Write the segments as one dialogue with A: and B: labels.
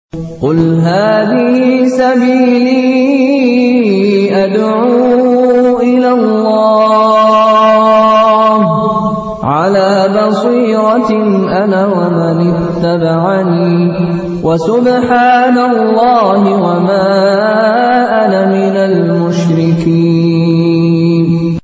A: قل هذه سبيلي أدعو إلى الله على بصيرة أنا ومن اتبعني وسبحان الله وما أنا من المشركين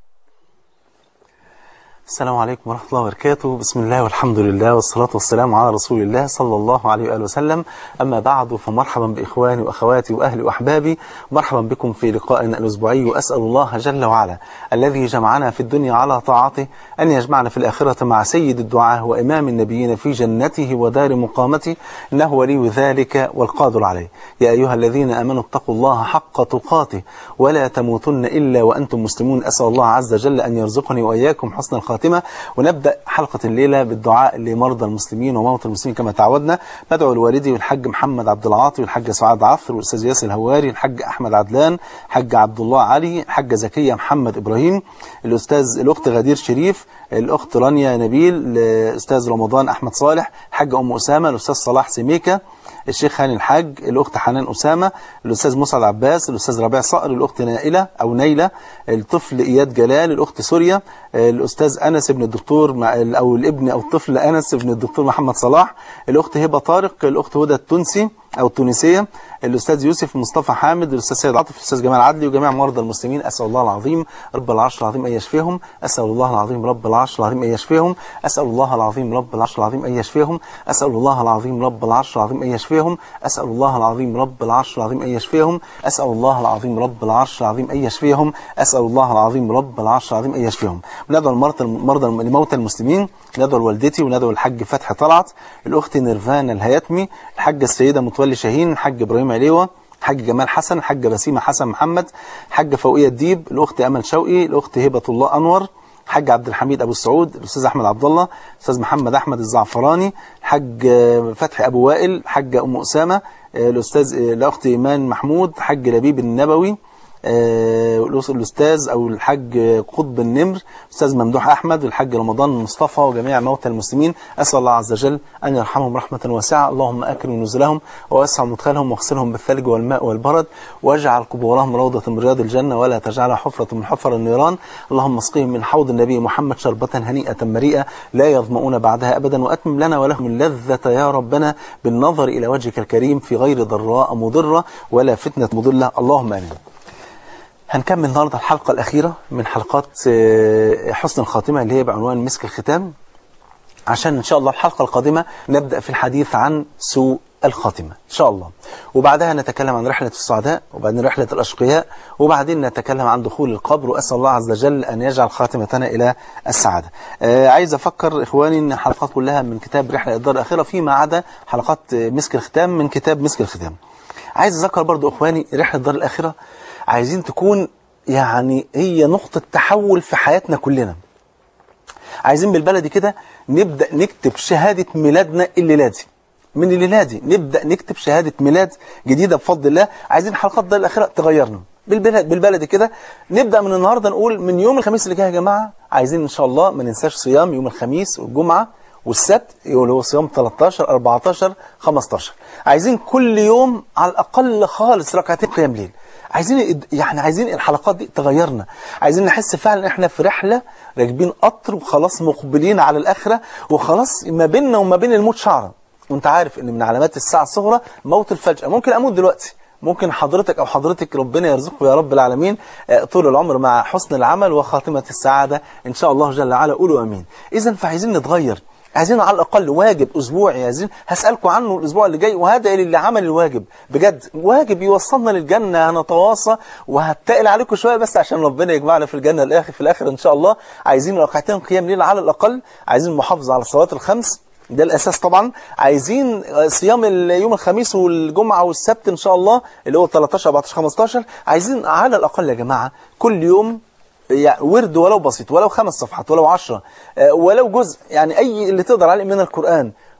B: السلام عليكم ورحمة الله وبركاته بسم الله والحمد لله والصلاة والسلام على رسول الله صلى الله عليه وآله وسلم أما بعد فمرحبا بإخواني وأخواتي وأهلي وأحبابي مرحبا بكم في لقائنا الأسبوعي وأسأل الله جل وعلا الذي جمعنا في الدنيا على طاعته أن يجمعنا في الآخرة مع سيد الدعاة وإمام النبيين في جنته ودار مقامته إنه ولي ذلك والقادر عليه يا أيها الذين آمنوا اتقوا الله حق تقاته ولا تموتن إلا وأنتم مسلمون أسأل الله عز وجل أن يرزقني وإياكم حسن الخاتمة ونبدأ حلقة الليلة بالدعاء لمرضى المسلمين وموتى المسلمين كما تعودنا ندعو الوالدي والحاج محمد عبد العاطي والحاج سعاد عفر والأستاذ ياسر الهواري الحاج أحمد عدلان الحاج عبد الله علي الحاج زكية محمد إبراهيم الأستاذ الأخت غدير شريف الأخت رانيا نبيل الأستاذ رمضان أحمد صالح الحاج أم أسامة الأستاذ صلاح سميكة الشيخ هاني الحاج الأخت حنان أسامة الأستاذ مسعد عباس الأستاذ ربيع صقر الأخت نائلة أو نيلة الطفل إياد جلال الأخت سوريا الأستاذ أنس ابن الدكتور مع أو الابن أو الطفل أنس ابن الدكتور محمد صلاح الأخت هبة طارق الأخت هدى التونسي أو التونسية الأستاذ يوسف مصطفى حامد الأستاذ سيد عاطف الأستاذ جمال عدلي وجميع مرضى المسلمين أسأل الله العظيم رب العرش العظيم أن يشفيهم أسأل الله العظيم رب العرش العظيم أن يشفيهم أسأل الله العظيم رب العرش العظيم أن يشفيهم أسأل الله العظيم رب العرش العظيم أن يشفيهم أسأل الله العظيم رب العرش العظيم أن يشفيهم أسأل الله العظيم رب العرش العظيم أن يشفيهم أسأل الله العظيم رب العرش العظيم أن يشفيهم ندعو المرضى المرضى لموتى المسلمين ندعو لوالدتي وندعو الحاج فتحي طلعت الأخت نيرفانا الهياتمي الحاجة السيدة متولي شاهين الحاج إبراهيم عليوة الحاج جمال حسن الحاجة بسيمة حسن محمد الحاجة فوقية الديب الأخت أمل شوقي الأخت هبة الله أنور الحاج عبد الحميد أبو السعود الأستاذ أحمد عبد الله الأستاذ محمد أحمد الزعفراني الحاج فتحي أبو وائل الحاجة أم أسامة الأستاذ الأخت إيمان محمود الحاج لبيب النبوي الأستاذ أو الحاج قطب النمر الأستاذ ممدوح أحمد والحاج رمضان مصطفى وجميع موتى المسلمين أسأل الله عز وجل أن يرحمهم رحمة واسعة اللهم أكرم نزلهم ووسع مدخلهم واغسلهم بالثلج والماء والبرد واجعل قبورهم روضة من رياض الجنة ولا تجعلها حفرة من حفر النيران اللهم اسقهم من حوض النبي محمد شربة هنيئة مريئة لا يظمؤون بعدها أبدا وأتمم لنا ولهم اللذة يا ربنا بالنظر إلى وجهك الكريم في غير ضراء مضرة ولا فتنة مضلة اللهم آمين هنكمل النهارده الحلقة الأخيرة من حلقات حسن الخاتمة اللي هي بعنوان مسك الختام عشان إن شاء الله الحلقة القادمة نبدأ في الحديث عن سوء الخاتمة إن شاء الله وبعدها نتكلم عن رحلة السعداء وبعدين رحلة الأشقياء وبعدين نتكلم عن دخول القبر وأسأل الله عز وجل أن يجعل خاتمتنا إلى السعادة آه عايز أفكر إخواني أن الحلقات كلها من كتاب رحلة الدار الأخيرة فيما عدا حلقات مسك الختام من كتاب مسك الختام عايز أذكر برضو إخواني رحلة الدار الأخيرة عايزين تكون يعني هي نقطة تحول في حياتنا كلنا عايزين بالبلدي كده نبدأ نكتب شهادة ميلادنا الليلة دي من الليلة دي نبدأ نكتب شهادة ميلاد جديدة بفضل الله عايزين حلقات ده الأخيرة تغيرنا بالبلد بالبلدي كده نبدأ من النهاردة نقول من يوم الخميس اللي جاي يا جماعة عايزين إن شاء الله ما ننساش صيام يوم الخميس والجمعة والسبت اللي هو صيام 13 14 15 عايزين كل يوم على الأقل خالص ركعتين قيام ليل عايزين يعني عايزين الحلقات دي تغيرنا عايزين نحس فعلا احنا في رحلة راكبين قطر وخلاص مقبلين على الآخرة وخلاص ما بيننا وما بين الموت شعرة وانت عارف ان من علامات الساعة الصغرى موت الفجأة ممكن اموت دلوقتي ممكن حضرتك او حضرتك ربنا يرزقه يا رب العالمين طول العمر مع حسن العمل وخاتمة السعادة ان شاء الله جل وعلا قولوا امين اذا فعايزين نتغير عايزين على الأقل واجب أسبوعي عايزين هسألكم عنه الأسبوع اللي جاي وهذا اللي عمل الواجب بجد واجب يوصلنا للجنة هنتواصى وهتقل عليكم شوية بس عشان ربنا يجمعنا في الجنة الآخر في الآخر إن شاء الله عايزين ركعتين قيام ليل على الأقل عايزين محافظة على الصلوات الخمس ده الأساس طبعا عايزين صيام يوم الخميس والجمعة والسبت إن شاء الله اللي هو 13 14 15 عايزين على الأقل يا جماعة كل يوم يعني ورد ولو بسيط ولو خمس صفحات ولو عشرة ولو جزء يعني أي اللي تقدر عليه من القرآن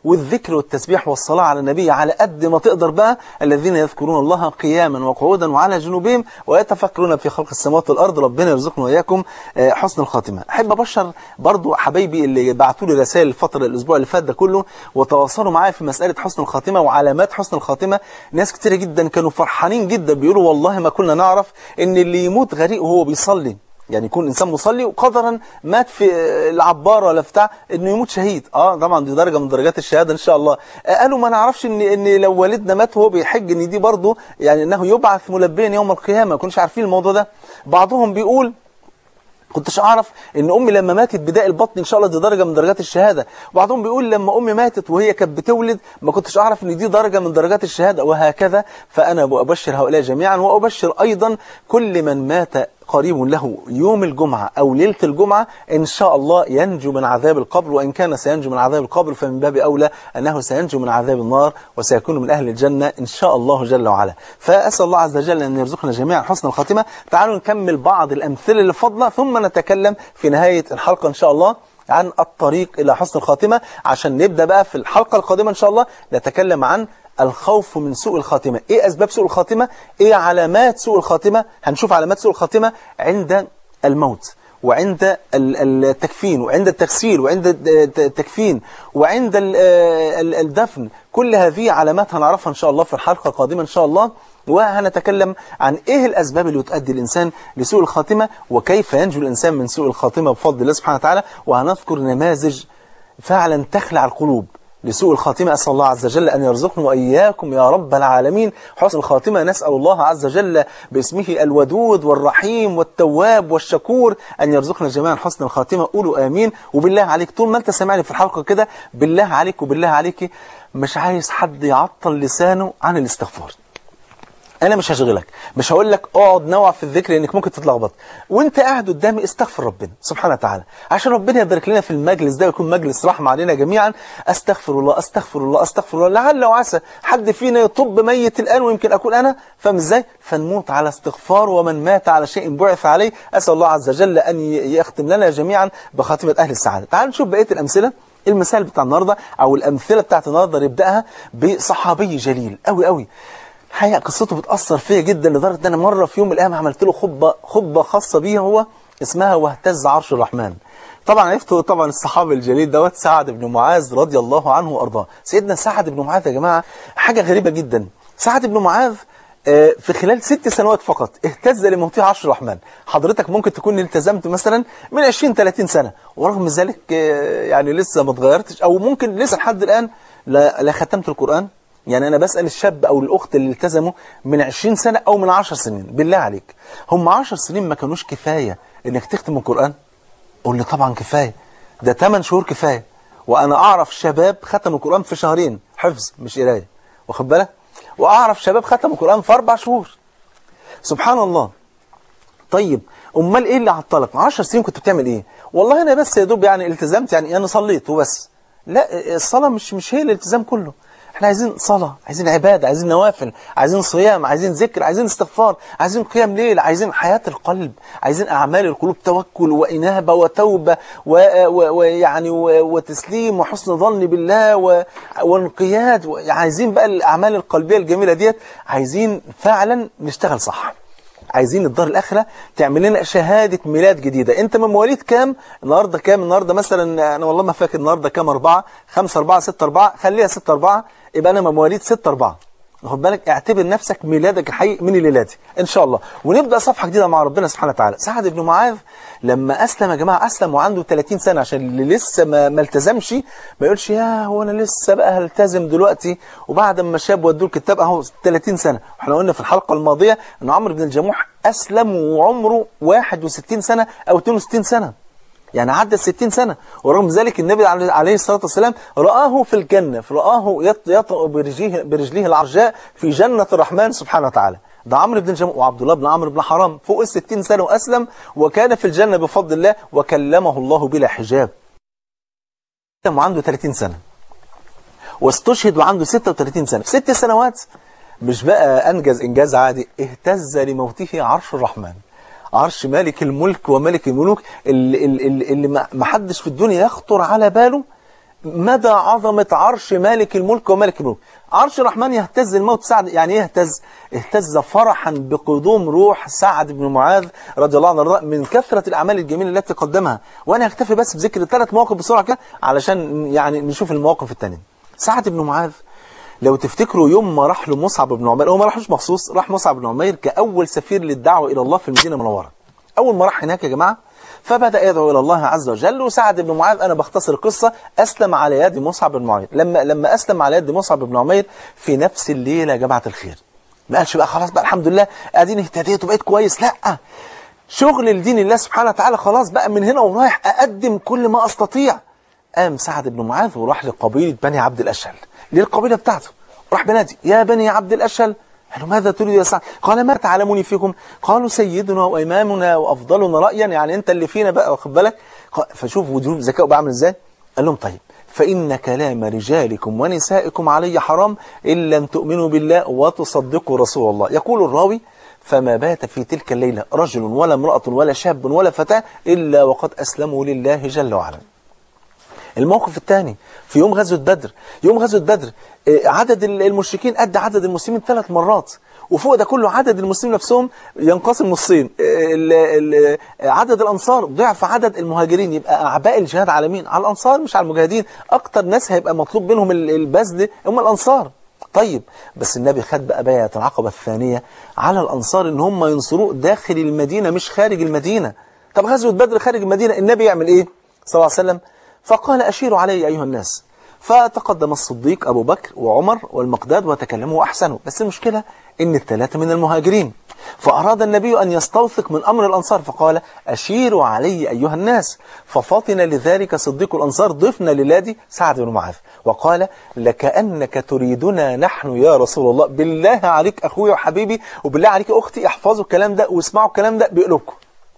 B: والذكر والتسبيح والصلاة على النبي على قد ما تقدر بقى الذين يذكرون الله قياما وقعودا وعلى جنوبهم ويتفكرون في خلق السماوات والأرض ربنا يرزقنا وإياكم آه، حسن الخاتمة أحب أبشر برضو حبايبي اللي بعتوا لي رسائل الفترة الأسبوع اللي فات ده كله وتواصلوا معايا في مسألة حسن الخاتمة وعلامات حسن الخاتمة ناس كتيرة جدا كانوا فرحانين جدا بيقولوا والله ما كنا نعرف إن اللي يموت غريق وهو بيصلي يعني يكون انسان مصلي وقدرا مات في العباره ولا بتاع انه يموت شهيد اه طبعا دي درجه من درجات الشهاده ان شاء الله آه قالوا ما نعرفش ان ان لو والدنا مات وهو بيحج ان دي برضه يعني انه يبعث ملبيا يوم القيامه ما كناش عارفين الموضوع ده بعضهم بيقول كنتش اعرف ان امي لما ماتت بداء البطن ان شاء الله دي درجه من درجات الشهاده وبعضهم بيقول لما امي ماتت وهي كانت بتولد ما كنتش اعرف ان دي درجه من درجات الشهاده وهكذا فانا ابشر هؤلاء جميعا وابشر ايضا كل من مات قريب له يوم الجمعة أو ليلة الجمعة إن شاء الله ينجو من عذاب القبر وإن كان سينجو من عذاب القبر فمن باب أولى أنه سينجو من عذاب النار وسيكون من أهل الجنة إن شاء الله جل وعلا فأسأل الله عز وجل أن يرزقنا جميعا حسن الخاتمة تعالوا نكمل بعض الأمثلة اللي فضلة ثم نتكلم في نهاية الحلقة إن شاء الله عن الطريق إلى حسن الخاتمة عشان نبدأ بقى في الحلقة القادمة إن شاء الله نتكلم عن الخوف من سوء الخاتمة إيه أسباب سوء الخاتمة إيه علامات سوء الخاتمة هنشوف علامات سوء الخاتمة عند الموت وعند التكفين وعند التغسيل وعند التكفين وعند الدفن كل هذه علامات هنعرفها إن شاء الله في الحلقة القادمة إن شاء الله وهنتكلم عن إيه الأسباب اللي تؤدي الإنسان لسوء الخاتمة وكيف ينجو الإنسان من سوء الخاتمة بفضل الله سبحانه وتعالى وهنذكر نماذج فعلا تخلع القلوب لسوء الخاتمة أسأل الله عز وجل أن يرزقنا وإياكم يا رب العالمين حسن الخاتمة نسأل الله عز وجل باسمه الودود والرحيم والتواب والشكور أن يرزقنا جميعا حسن الخاتمة قولوا آمين وبالله عليك طول ما أنت سامعني في الحلقة كده بالله عليك وبالله عليك مش عايز حد يعطل لسانه عن الاستغفار انا مش هشغلك مش هقول لك اقعد نوع في الذكر لانك ممكن تتلخبط وانت قاعد قدامي استغفر ربنا سبحانه وتعالى عشان ربنا يبارك لنا في المجلس ده ويكون مجلس رحمه علينا جميعا استغفر الله استغفر الله استغفر الله لعل وعسى حد فينا يطب ميت الان ويمكن اكون انا فاهم ازاي فنموت على استغفار ومن مات على شيء بعث عليه اسال الله عز وجل ان يختم لنا جميعا بخاتمه اهل السعاده تعال نشوف بقيه الامثله المثال بتاع النهارده او الامثله بتاعت النهارده نبداها بصحابي جليل قوي قوي الحقيقه قصته بتاثر فيا جدا لدرجه ان انا مره في يوم من الايام عملت له خطبه خطبه خاصه بيه هو اسمها واهتز عرش الرحمن طبعا عرفته طبعا الصحابي الجليل دوت سعد بن معاذ رضي الله عنه وارضاه سيدنا سعد بن معاذ يا جماعه حاجه غريبه جدا سعد بن معاذ في خلال ست سنوات فقط اهتز لموتيه عرش الرحمن حضرتك ممكن تكون التزمت مثلا من 20 30 سنه ورغم ذلك يعني لسه ما اتغيرتش او ممكن لسه لحد الان لا, لا ختمت القران يعني أنا بسأل الشاب أو الأخت اللي التزموا من 20 سنة أو من 10 سنين بالله عليك هم 10 سنين ما كانوش كفاية إنك تختم القرآن قول لي طبعا كفاية ده 8 شهور كفاية وأنا أعرف شباب ختموا القرآن في شهرين حفظ مش قراية واخد بالك وأعرف شباب ختموا القرآن في أربع شهور سبحان الله طيب أمال إيه اللي عطلك 10 سنين كنت بتعمل إيه والله أنا بس يا دوب يعني التزمت يعني أنا صليت وبس لا الصلاة مش مش هي الالتزام كله احنا عايزين صلاة عايزين عبادة عايزين نوافل عايزين صيام عايزين ذكر عايزين استغفار عايزين قيام ليل عايزين حياة القلب عايزين أعمال القلوب توكل وإنابة وتوبة ويعني وتسليم وحسن ظن بالله وانقياد عايزين بقى الأعمال القلبية الجميلة ديت عايزين فعلا نشتغل صح عايزين الدار الآخرة تعمل لنا شهادة ميلاد جديدة انت من مواليد كام النهاردة كام النهاردة مثلا انا والله ما فاكر النهاردة كام أربعة خمسة أربعة ستة أربعة خليها ستة أربعة يبقى أنا من مواليد ستة أربعة واخد بالك اعتبر نفسك ميلادك الحقيقي من الليلة دي ان شاء الله ونبدا صفحه جديده مع ربنا سبحانه وتعالى سعد بن معاذ لما اسلم يا جماعه اسلم وعنده 30 سنه عشان اللي لسه ما, ما التزمش ما يقولش يا هو انا لسه بقى هلتزم دلوقتي وبعد ما شاب ودوا الكتاب اهو 30 سنه واحنا قلنا في الحلقه الماضيه ان عمرو بن الجموح اسلم وعمره 61 سنه او 62 سنه يعني عدى 60 سنة ورغم ذلك النبي عليه الصلاة والسلام رآه في الجنة رآه يطأ برجليه, برجليه العرجاء في جنة الرحمن سبحانه وتعالى ده عمرو بن الجموح وعبد الله بن عمرو بن حرام فوق ال 60 سنة وأسلم وكان في الجنة بفضل الله وكلمه الله بلا حجاب وعنده 30 سنة واستشهد وعنده 36 سنة في ست سنوات مش بقى أنجز إنجاز عادي اهتز لموته عرش الرحمن عرش مالك الملك وملك الملوك اللي, اللي, اللي ما حدش في الدنيا يخطر على باله مدى عظمة عرش مالك الملك وملك الملك عرش الرحمن يهتز الموت سعد يعني ايه يهتز اهتز فرحا بقدوم روح سعد بن معاذ رضي الله عنه وارضاه من كثرة الأعمال الجميلة التي قدمها وأنا هكتفي بس بذكر الثلاث مواقف بسرعة كده علشان يعني نشوف المواقف الثانية سعد بن معاذ لو تفتكروا يوم ما راح له مصعب بن عمير هو ما راحش مخصوص راح مصعب بن عمير كأول سفير للدعوة إلى الله في المدينة المنورة أول ما راح هناك يا جماعة فبدأ يدعو إلى الله عز وجل وسعد بن معاذ أنا بختصر القصة أسلم على يد مصعب بن عمير لما لما أسلم على يد مصعب بن عمير في نفس الليلة يا جماعة الخير ما قالش بقى خلاص بقى الحمد لله اديني اهتديت وبقيت كويس لا شغل لدين الله سبحانه وتعالى خلاص بقى من هنا ورايح اقدم كل ما استطيع قام سعد بن معاذ وراح لقبيله بني عبد الاشهل للقبيله بتاعته راح بنادي يا بني عبد الاشهل قالوا ماذا تريد يا سعد قال ما تعلمني فيكم قالوا سيدنا وامامنا وافضلنا رايا يعني انت اللي فينا بقى واخد بالك فشوف وجود ذكاء بعمل ازاي قال لهم طيب فإن كلام رجالكم ونسائكم علي حرام إن لم تؤمنوا بالله وتصدقوا رسول الله يقول الراوي فما بات في تلك الليلة رجل ولا امرأة ولا شاب ولا فتاة إلا وقد أسلموا لله جل وعلا الموقف الثاني في يوم غزوة بدر يوم غزوة بدر عدد المشركين قد عدد المسلمين ثلاث مرات وفوق ده كله عدد المسلمين نفسهم ينقسم نصين ال ال عدد الأنصار ضعف عدد المهاجرين يبقى أعباء الجهاد على مين؟ على الأنصار مش على المجاهدين أكتر ناس هيبقى مطلوب منهم البذل هم الأنصار طيب بس النبي خد بقى بيعة العقبة الثانية على الأنصار إن هم ينصروه داخل المدينة مش خارج المدينة طب غزوة بدر خارج المدينة النبي يعمل إيه؟ صلى الله عليه وسلم فقال أشيروا علي أيها الناس فتقدم الصديق أبو بكر وعمر والمقداد وتكلموا وأحسنوا بس المشكلة إن الثلاثة من المهاجرين فأراد النبي أن يستوثق من أمر الأنصار فقال أشيروا علي أيها الناس ففطن لذلك صديق الأنصار ضفنا للادي سعد بن معاذ وقال لكأنك تريدنا نحن يا رسول الله بالله عليك أخوي وحبيبي وبالله عليك أختي احفظوا الكلام ده واسمعوا الكلام ده بقلوبكم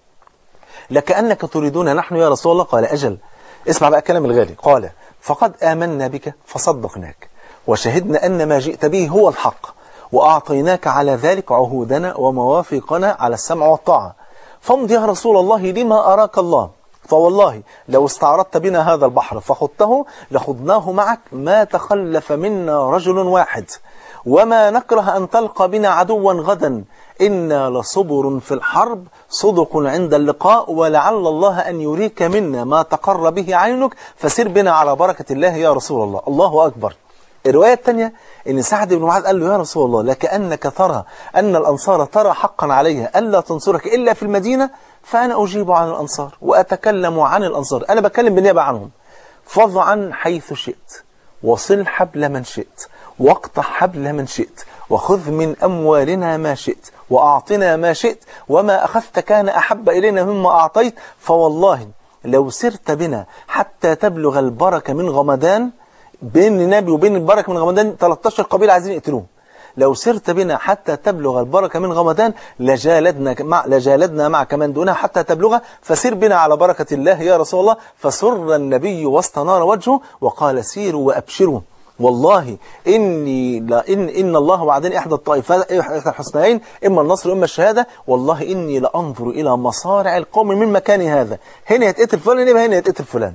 B: لكأنك تريدنا نحن يا رسول الله قال أجل اسمع بقى الكلام الغالي قال فقد آمنا بك فصدقناك وشهدنا أن ما جئت به هو الحق وأعطيناك على ذلك عهودنا ومواثيقنا على السمع والطاعة فامض يا رسول الله لما أراك الله فوالله لو استعرضت بنا هذا البحر فخضته لخضناه معك ما تخلف منا رجل واحد وما نكره أن تلقى بنا عدوا غدا إنا لصبر في الحرب صدق عند اللقاء ولعل الله أن يريك منا ما تقر به عينك فسر بنا على بركة الله يا رسول الله الله أكبر الرواية الثانية ان سعد بن معاذ قال له يا رسول الله لكأنك ترى أن الأنصار ترى حقا عليها ألا تنصرك إلا في المدينة فأنا أجيب عن الأنصار وأتكلم عن الأنصار أنا بتكلم بالنيابة عنهم فضعا حيث شئت وصل حبل من شئت واقطع حبل من شئت وخذ من أموالنا ما شئت وأعطنا ما شئت وما أخذت كان أحب إلينا مما أعطيت فوالله لو سرت بنا حتى تبلغ البركة من غمدان بين النبي وبين البركة من غمدان 13 قبيلة عايزين يقتلوه لو سرت بنا حتى تبلغ البركة من غمدان لجالدنا مع لجالدنا معك من دونها حتى تبلغها فسر بنا على بركة الله يا رسول الله فسر النبي واستنار وجهه وقال سيروا وأبشروا والله إني لا إن إن الله وعدني إحدى الطائفات إحدى الحسنيين إما النصر وإما الشهادة والله إني لأنظر إلى مصارع القوم من مكان هذا هنا يتقتل فلان يبقى هنا يتقتل فلان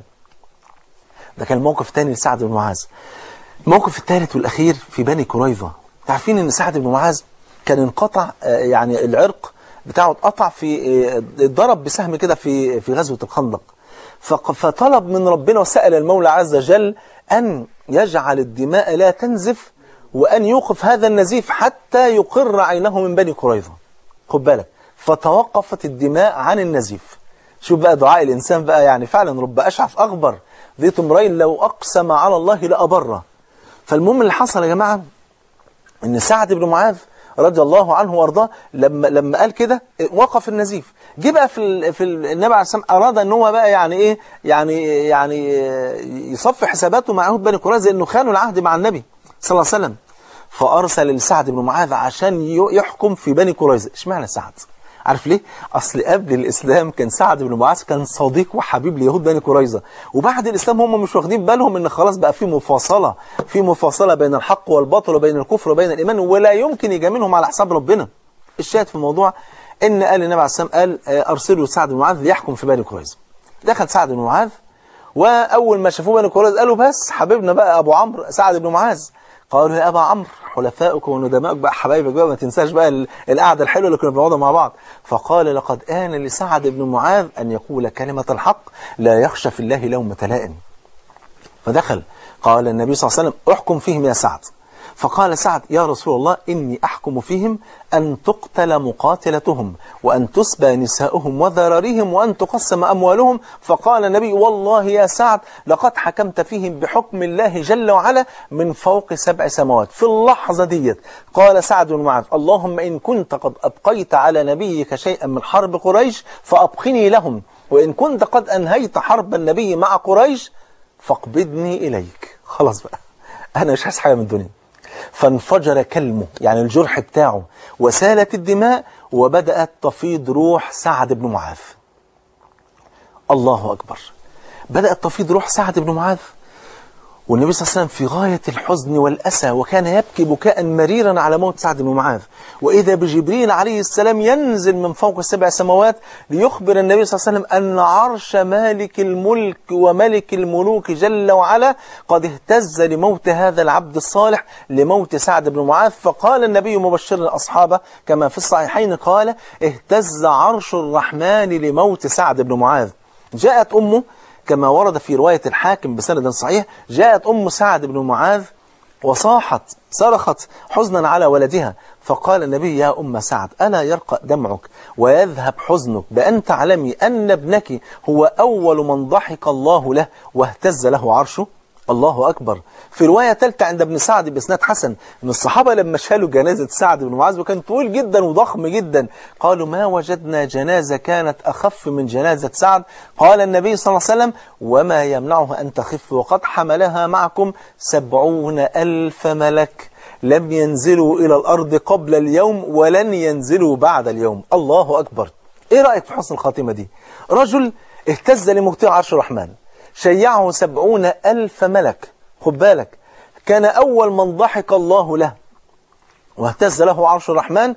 B: ده كان الموقف الثاني لسعد بن معاذ الموقف الثالث والأخير في بني قريظة عارفين ان سعد بن معاذ كان انقطع يعني العرق بتاعه اتقطع في ضرب بسهم كده في في غزوة الخندق فطلب من ربنا وسأل المولى عز وجل أن يجعل الدماء لا تنزف وأن يوقف هذا النزيف حتى يقر عينه من بني قريظة خد بالك فتوقفت الدماء عن النزيف شوف بقى دعاء الإنسان بقى يعني فعلا رب أشعف أغبر ذي امرئ لو أقسم على الله لأبره فالمهم اللي حصل يا جماعة ان سعد بن معاذ رضي الله عنه وارضاه لما لما قال كده وقف النزيف جه بقى في ال في ال النبي عليه الصلاه اراد ان هو بقى يعني ايه يعني يعني يصفي حساباته مع يهود بني قريظه انه خانوا العهد مع النبي صلى الله عليه وسلم فارسل لسعد بن معاذ عشان يحكم في بني قريظه اشمعنى سعد عارف ليه؟ أصل قبل الإسلام كان سعد بن معاذ كان صديق وحبيب ليهود بني قريظة وبعد الإسلام هم مش واخدين بالهم إن خلاص بقى في مفاصلة في مفاصلة بين الحق والباطل وبين الكفر وبين الإيمان ولا يمكن يجاملهم على حساب ربنا الشاهد في الموضوع إن قال النبي عليه السلام قال أرسلوا سعد بن معاذ ليحكم في بني قريظة دخل سعد بن معاذ وأول ما شافوه بني قريظة قالوا بس حبيبنا بقى أبو عمرو سعد بن معاذ قالوا يا أبا عمرو حلفائك وندمائك بقى حبايبك بقى ما تنساش بقى ال- القعدة الحلوة اللي كنا بنقعدها مع بعض فقال لقد آن لسعد بن معاذ أن يقول كلمة الحق لا يخشى في الله لومة لائم فدخل قال النبي صلى الله عليه وسلم احكم فيهم يا سعد فقال سعد يا رسول الله إني أحكم فيهم أن تقتل مقاتلتهم وأن تسبى نساؤهم وذراريهم وأن تقسم أموالهم فقال النبي والله يا سعد لقد حكمت فيهم بحكم الله جل وعلا من فوق سبع سماوات في اللحظة ديت قال سعد بن معاذ اللهم إن كنت قد أبقيت على نبيك شيئا من حرب قريش فأبقني لهم وإن كنت قد أنهيت حرب النبي مع قريش فاقبضني إليك خلاص بقى أنا مش عايز حاجة من الدنيا فانفجر كلمه يعني الجرح بتاعه وسالت الدماء وبدأت تفيض روح سعد بن معاذ الله أكبر بدأت تفيض روح سعد بن معاذ والنبي صلى الله عليه وسلم في غاية الحزن والأسى وكان يبكي بكاء مريرا على موت سعد بن معاذ وإذا بجبريل عليه السلام ينزل من فوق السبع سماوات ليخبر النبي صلى الله عليه وسلم أن عرش مالك الملك وملك الملوك جل وعلا قد اهتز لموت هذا العبد الصالح لموت سعد بن معاذ فقال النبي مبشرا أصحابه كما في الصحيحين قال اهتز عرش الرحمن لموت سعد بن معاذ جاءت أمه كما ورد في رواية الحاكم بسند صحيح جاءت أم سعد بن معاذ وصاحت صرخت حزنا على ولدها فقال النبي يا أم سعد ألا يرقى دمعك ويذهب حزنك بأن تعلمي أن ابنك هو أول من ضحك الله له واهتز له عرشه الله أكبر في رواية ثالثة عند ابن سعد بإسناد حسن أن الصحابة لما شالوا جنازة سعد بن معاذ وكان طويل جدا وضخم جدا قالوا ما وجدنا جنازة كانت أخف من جنازة سعد قال النبي صلى الله عليه وسلم وما يمنعها أن تخف وقد حملها معكم سبعون ألف ملك لم ينزلوا إلى الأرض قبل اليوم ولن ينزلوا بعد اليوم الله أكبر إيه رأيك في حسن الخاتمة دي رجل اهتز لموت عرش الرحمن شيعه سبعون ألف ملك خد بالك كان أول من ضحك الله له واهتز له عرش الرحمن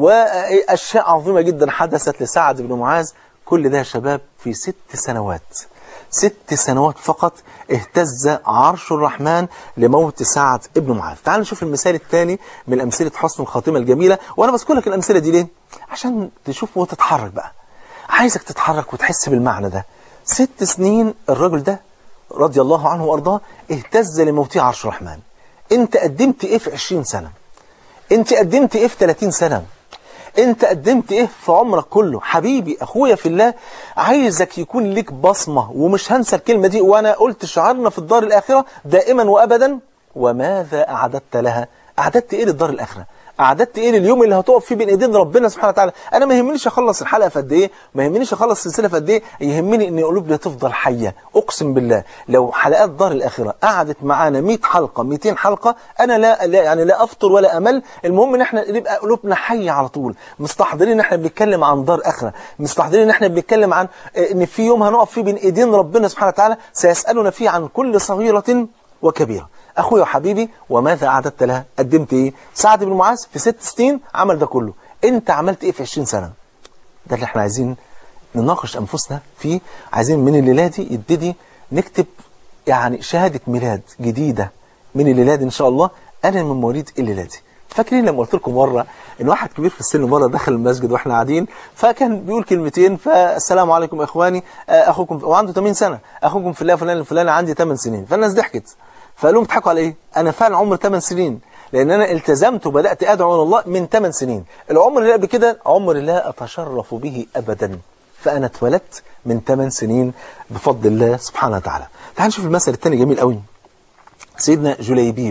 B: وأشياء عظيمة جدا حدثت لسعد بن معاذ كل ده يا شباب في ست سنوات ست سنوات فقط اهتز عرش الرحمن لموت سعد بن معاذ تعال نشوف المثال الثاني من أمثلة حسن الخاتمة الجميلة وأنا بذكر لك الأمثلة دي ليه عشان تشوف وتتحرك بقى عايزك تتحرك وتحس بالمعنى ده ست سنين الرجل ده رضي الله عنه وارضاه اهتز لموت عرش الرحمن انت قدمت ايه في 20 سنة انت قدمت ايه في 30 سنة انت قدمت ايه في عمرك كله حبيبي اخويا في الله عايزك يكون لك بصمة ومش هنسى الكلمة دي وانا قلت شعارنا في الدار الاخرة دائما وابدا وماذا اعددت لها اعددت ايه للدار الاخرة اعددت ايه لليوم اللي هتقف فيه بين ايدين ربنا سبحانه وتعالى انا ما يهمنيش اخلص الحلقه في قد ايه ما يهمنيش اخلص السلسله في قد ايه يهمني ان قلوبنا تفضل حيه اقسم بالله لو حلقات دار الاخره قعدت معانا 100 حلقه 200 حلقه انا لا, لا يعني لا افطر ولا امل المهم ان احنا نبقى قلوبنا حيه على طول مستحضرين ان احنا بنتكلم عن دار اخره مستحضرين ان احنا بنتكلم عن ان في يوم هنقف فيه بين ايدين ربنا سبحانه وتعالى سيسالنا فيه عن كل صغيره وكبيره اخويا وحبيبي وماذا اعددت لها قدمت ايه سعد بن معاذ في ست سنين عمل ده كله انت عملت ايه في 20 سنه ده اللي احنا عايزين نناقش انفسنا فيه عايزين من الليله دي يبتدي نكتب يعني شهاده ميلاد جديده من الليله دي ان شاء الله انا من مواليد الليله دي فاكرين لما قلت لكم مره ان واحد كبير في السن مره دخل المسجد واحنا قاعدين فكان بيقول كلمتين فالسلام عليكم اخواني اخوكم وعنده 8 سنه اخوكم في الله فلان الفلاني عندي 8 سنين فالناس ضحكت فقال لهم بتضحكوا على ايه انا فعلا عمري 8 سنين لان انا التزمت وبدات ادعو الى الله من 8 سنين العمر اللي قبل كده عمر لا اتشرف به ابدا فانا اتولدت من 8 سنين بفضل الله سبحانه وتعالى تعال نشوف المثل الثاني جميل قوي سيدنا جليبيب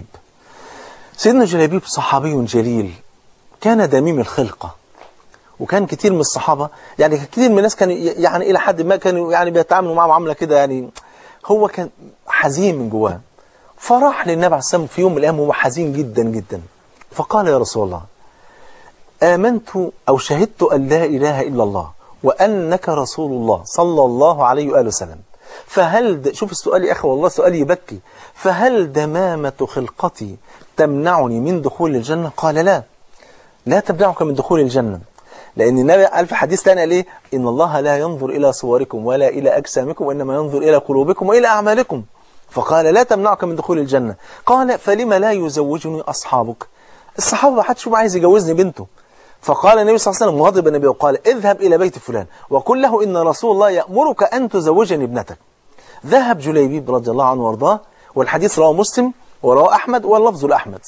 B: سيدنا جليبيب صحابي جليل كان دميم الخلقه وكان كتير من الصحابه يعني كتير من الناس كانوا يعني الى حد ما كانوا يعني بيتعاملوا معه معامله كده يعني هو كان حزين من جواه فراح للنبي عليه السلام في يوم من الأيام وهو حزين جدا جدا فقال يا رسول الله آمنت أو شهدت أن لا إله إلا الله وأنك رسول الله صلى الله عليه وآله وسلم فهل د... شوف السؤال يا أخي والله سؤال يبكي فهل دمامة خلقتي تمنعني من دخول الجنة قال لا لا تمنعك من دخول الجنة لأن النبي قال في حديث ثاني قال إيه إن الله لا ينظر إلى صوركم ولا إلى أجسامكم وإنما ينظر إلى قلوبكم وإلى أعمالكم فقال لا تمنعك من دخول الجنة قال فلم لا يزوجني أصحابك الصحابة ما حدش فيهم عايز يجوزني بنته فقال النبي صلى الله عليه وسلم مغضب النبي وقال اذهب إلى بيت فلان وقل له إن رسول الله يأمرك أن تزوجني ابنتك ذهب جليبيب رضي الله عنه وارضاه والحديث رواه مسلم ورواه أحمد واللفظ لأحمد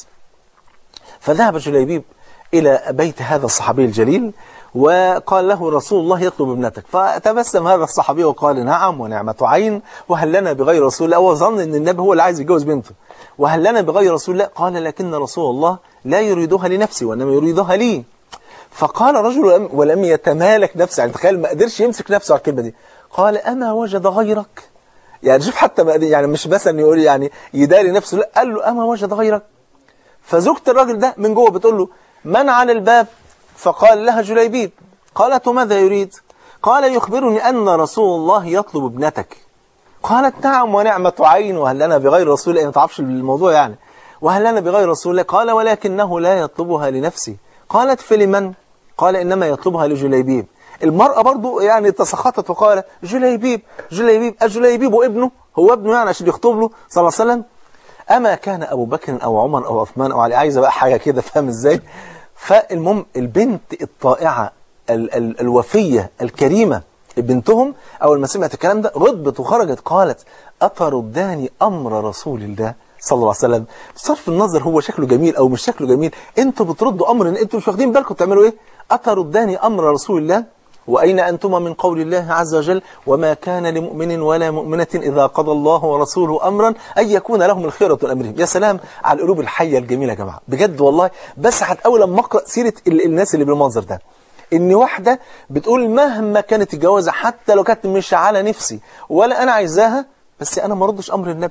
B: فذهب جليبيب إلى بيت هذا الصحابي الجليل وقال له رسول الله يطلب ابنتك فتبسم هذا الصحابي وقال نعم ونعمة عين وهل لنا بغير رسول الله هو ظن ان النبي هو اللي عايز يتجوز بنته وهل لنا بغير رسول الله قال لكن رسول الله لا يريدها لنفسي وانما يريدها لي فقال رجل ولم- ولم يتمالك نفسه يعني تخيل ما قدرش يمسك نفسه على الكلمه دي قال اما وجد غيرك يعني شوف حتى ما قدر- يعني مش بس ان يقول يعني يداري نفسه لا قال له اما وجد غيرك فزوجة الراجل ده من جوه بتقول له من على الباب فقال لها جليبيب قالت ماذا يريد قال يخبرني أن رسول الله يطلب ابنتك قالت نعم ونعمة عين وهل لنا بغير رسول الله ما تعرفش الموضوع يعني وهل لنا بغير رسول الله قال ولكنه لا يطلبها لنفسه قالت فلمن قال إنما يطلبها لجليبيب المرأة برضو يعني تسخطت وقالت جليبيب جليبيب أجليبيب وابنه هو ابنه يعني عشان يخطب له صلى الله عليه وسلم أما كان أبو بكر أو عمر أو عثمان أو علي عايزة بقى حاجة كده فاهم إزاي فالمهم البنت الطائعة ال ال الوفية الكريمة بنتهم أول ما سمعت الكلام ده ردت وخرجت قالت أترداني أمر رسول الله صلى الله عليه وسلم بصرف النظر هو شكله جميل أو مش شكله جميل أنتوا بتردوا أمر إن أنتوا مش واخدين بالكم بتعملوا إيه أترداني أمر رسول الله وأين أنتما من قول الله عز وجل وما كان لمؤمن ولا مؤمنة إذا قضى الله ورسوله أمرا أن يكون لهم الخيرة من أمرهم يا سلام على القلوب الحية الجميلة يا جماعة بجد والله بس أول لما أقرأ سيرة ال- الناس اللي بالمنظر ده إن واحدة بتقول مهما كانت الجوازة حتى لو كانت مش على نفسي ولا أنا عايزاها بس أنا ما ردش أمر النبي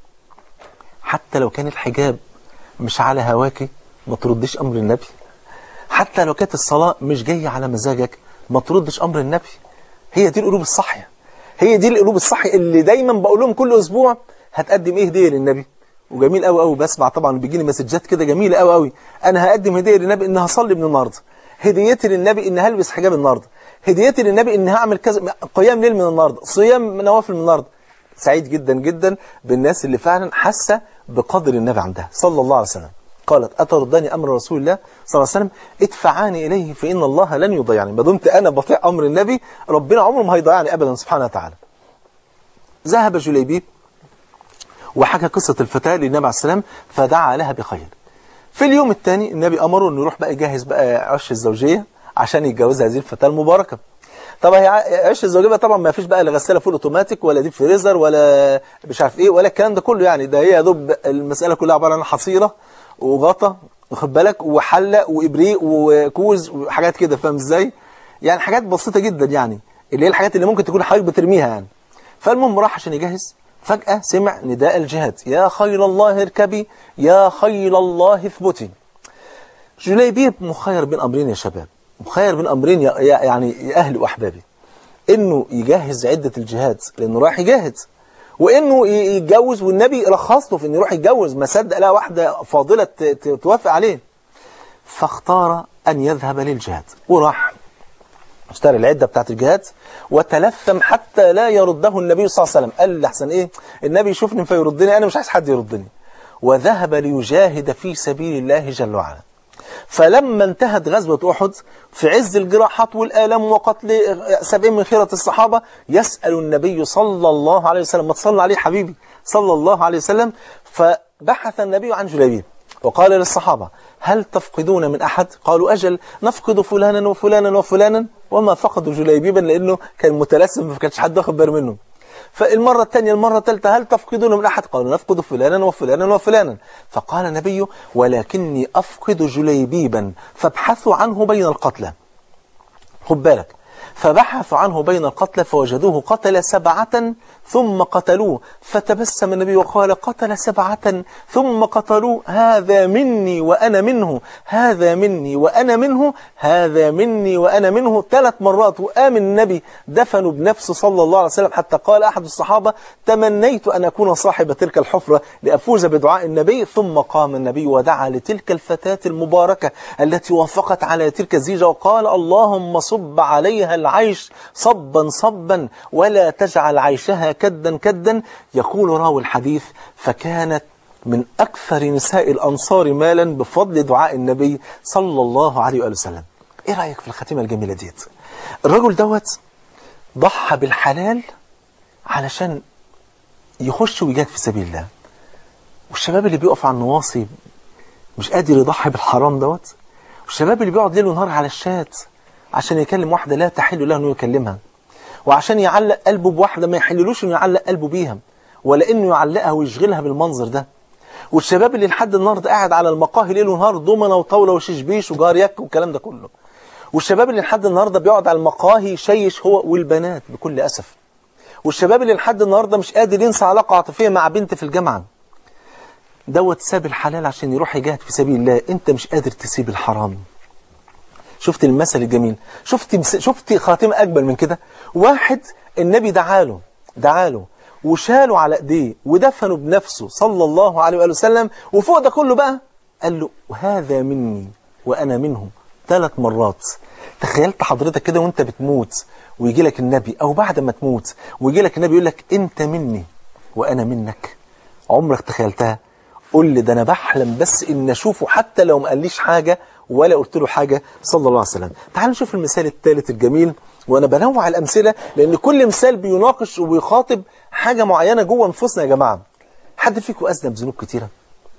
B: حتى لو كان الحجاب مش على هواكي ما تردش أمر النبي حتى لو كانت الصلاة مش جاية على مزاجك ما تردش أمر النبي هي دي القلوب الصحية هي دي القلوب الصحية اللي دايما بقول لهم كل أسبوع هتقدم إيه هدية للنبي وجميل قوي قوي بسمع طبعا بيجي لي مسجات كده جميلة قوي قوي أنا هقدم هدية للنبي إن هصلي من النهاردة هديتي للنبي إن هلبس حجاب النهاردة هديتي للنبي إن هعمل كذا قيام ليل من النهاردة صيام نوافل من النهاردة سعيد جدا جدا بالناس اللي فعلا حاسة بقدر النبي عندها صلى الله عليه وسلم قالت أتردني أمر رسول الله صلى الله عليه وسلم ادفعاني إليه فإن الله لن يضيعني ما دمت أنا بطيع أمر النبي ربنا عمره ما هيضيعني أبدا سبحانه وتعالى ذهب جليبيب وحكى قصة الفتاة للنبي عليه السلام فدعا لها بخير في اليوم الثاني النبي أمره أنه يروح بقى يجهز بقى عش الزوجية عشان يتجوز هذه الفتاة المباركة طبعا هي عش الزوجيه بقى طبعا ما فيش بقى لا غساله فول اوتوماتيك ولا ديب فريزر ولا مش عارف ايه ولا الكلام ده كله يعني ده هي يا دوب المساله كلها عباره عن حصيره وغطا واخد بالك وحله وابريق وكوز وحاجات كده فاهم ازاي؟ يعني حاجات بسيطه جدا يعني اللي هي الحاجات اللي ممكن تكون حضرتك بترميها يعني فالمهم راح عشان يجهز فجأة سمع نداء الجهاد يا خيل الله اركبي يا خيل الله اثبتي جليبيب مخير بين أمرين يا شباب مخير بين أمرين يا يا- يعني يا أهلي وأحبابي إنه يجهز عدة الجهاد لأنه رايح يجاهد وإنه ي- يتجوز والنبي رخص له في إنه يروح يتجوز ما صدق لها واحدة فاضلة ت- ت- توافق عليه فاختار أن يذهب للجهاد وراح اشترى العدة بتاعت الجهاد وتلثم حتى لا يرده النبي صلى الله عليه وسلم قال لحسن ايه النبي يشوفني فيردني انا مش عايز حد يردني وذهب ليجاهد في سبيل الله جل وعلا فلما انتهت غزوة أحد في عز الجراحات والآلام وقتل سبعين من خيرة الصحابة يسأل النبي صلى الله عليه وسلم ما تصلى عليه حبيبي صلى الله عليه وسلم فبحث النبي عن جليبيب وقال للصحابة هل تفقدون من أحد قالوا أجل نفقد فلانا وفلانا وفلانا وما فقدوا جليبيبا لأنه كان متلسم ما كانش حد واخد باله منه فالمرة الثانية المرة الثالثة هل تفقدون من أحد قالوا نفقد فلانا وفلانا وفلانا فقال النبي ولكني أفقد جليبيبا فابحثوا عنه بين القتلى خد بالك فبحثوا عنه بين القتلى فوجدوه قتل سبعة ثم قتلوه فتبسم النبي وقال قتل سبعة ثم قتلوه هذا مني وأنا منه هذا مني وأنا منه هذا مني وأنا منه ثلاث مرات وقام النبي دفنوا بنفسه صلى الله عليه وسلم حتى قال أحد الصحابة تمنيت أن أكون صاحب تلك الحفرة لأفوز بدعاء النبي ثم قام النبي ودعا لتلك الفتاة المباركة التي وافقت على تلك الزيجة وقال اللهم صب عليها العيش صبا صبا ولا تجعل عيشها كدا كدا يقول راوي الحديث فكانت من أكثر نساء الأنصار مالا بفضل دعاء النبي صلى الله عليه وآله وسلم إيه رأيك في الخاتمة الجميلة ديت الرجل دوت ضحى بالحلال علشان يخش ويجاهد في سبيل الله والشباب اللي بيقف على النواصي مش قادر يضحي بالحرام دوت والشباب اللي بيقعد ليل ونهار على الشات عشان يكلم واحدة لا تحل له انه يكلمها وعشان يعلق قلبه بواحدة ما يحللوش انه يعلق قلبه بيها ولا انه يعلقها ويشغلها بالمنظر ده والشباب اللي لحد النهارده قاعد على المقاهي ليل ونهار دومنه وطاوله وشيشبيش وجاريك والكلام ده كله والشباب اللي لحد النهارده بيقعد على المقاهي يشيش هو والبنات بكل اسف والشباب اللي لحد النهارده مش قادر ينسى علاقه عاطفيه مع بنت في الجامعه دوت ساب الحلال عشان يروح يجاهد في سبيل الله انت مش قادر تسيب الحرام شفت المثل الجميل شفت شفت خاتمه اجمل من كده واحد النبي دعاله دعاله وشاله على ايديه ودفنه بنفسه صلى الله عليه واله وسلم وفوق ده كله بقى قال له وهذا مني وانا منه ثلاث مرات تخيلت حضرتك كده وانت بتموت ويجي لك النبي او بعد ما تموت ويجي لك النبي يقول لك انت مني وانا منك عمرك تخيلتها قول لي ده انا بحلم بس ان اشوفه حتى لو ما قاليش حاجه ولا قلت له حاجه صلى الله عليه وسلم تعال نشوف المثال الثالث الجميل وانا بنوع الامثله لان كل مثال بيناقش وبيخاطب حاجه معينه جوه نفوسنا يا جماعه حد فيكم اذنب ذنوب كتيره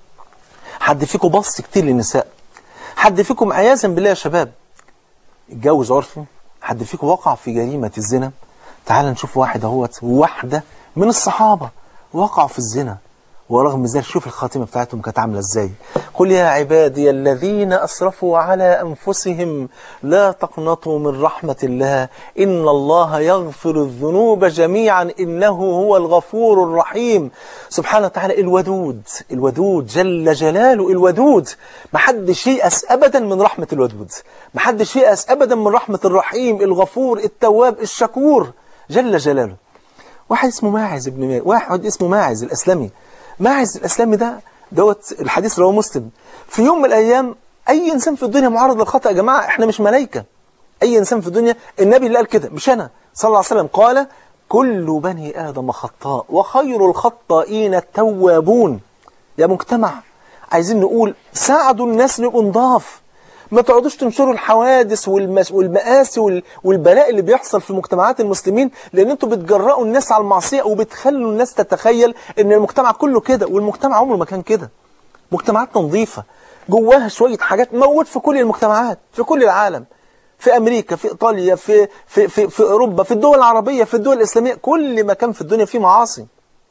B: حد فيكم بص كتير للنساء حد فيكم عياذا بالله يا شباب اتجوز عرفي حد فيكم وقع في جريمه الزنا تعال نشوف واحد اهوت وواحده من الصحابه وقعوا في الزنا ورغم ذلك شوف الخاتمة بتاعتهم كانت عاملة ازاي قل يا عبادي الذين أسرفوا على أنفسهم لا تقنطوا من رحمة الله إن الله يغفر الذنوب جميعا إنه هو الغفور الرحيم سبحانه وتعالى الودود الودود جل جلاله الودود محدش ييأس أبدا من رحمة الودود محدش ييأس أبدا من رحمة الرحيم الغفور التواب الشكور جل جلاله واحد اسمه ماعز ابن ماعز واحد اسمه ماعز الأسلمي ماعز الاسلامي ده دوت الحديث رواه مسلم في يوم من الايام اي انسان في الدنيا معرض للخطا يا جماعه احنا مش ملائكه اي انسان في الدنيا النبي اللي قال كده مش انا صلى الله عليه وسلم قال كل بني ادم خطاء وخير الخطائين التوابون يا مجتمع عايزين نقول ساعدوا الناس نبقوا نضاف ما تقعدوش تنشروا الحوادث والمس... والمآسي وال... والبلاء اللي بيحصل في مجتمعات المسلمين لان انتوا بتجرأوا الناس على المعصيه وبتخلوا الناس تتخيل ان المجتمع كله كده والمجتمع عمره ما كان كده مجتمعاتنا نظيفه جواها شويه حاجات موجود في كل المجتمعات في كل العالم في امريكا في ايطاليا في في في, في اوروبا في الدول العربيه في الدول الاسلاميه كل مكان في الدنيا فيه معاصي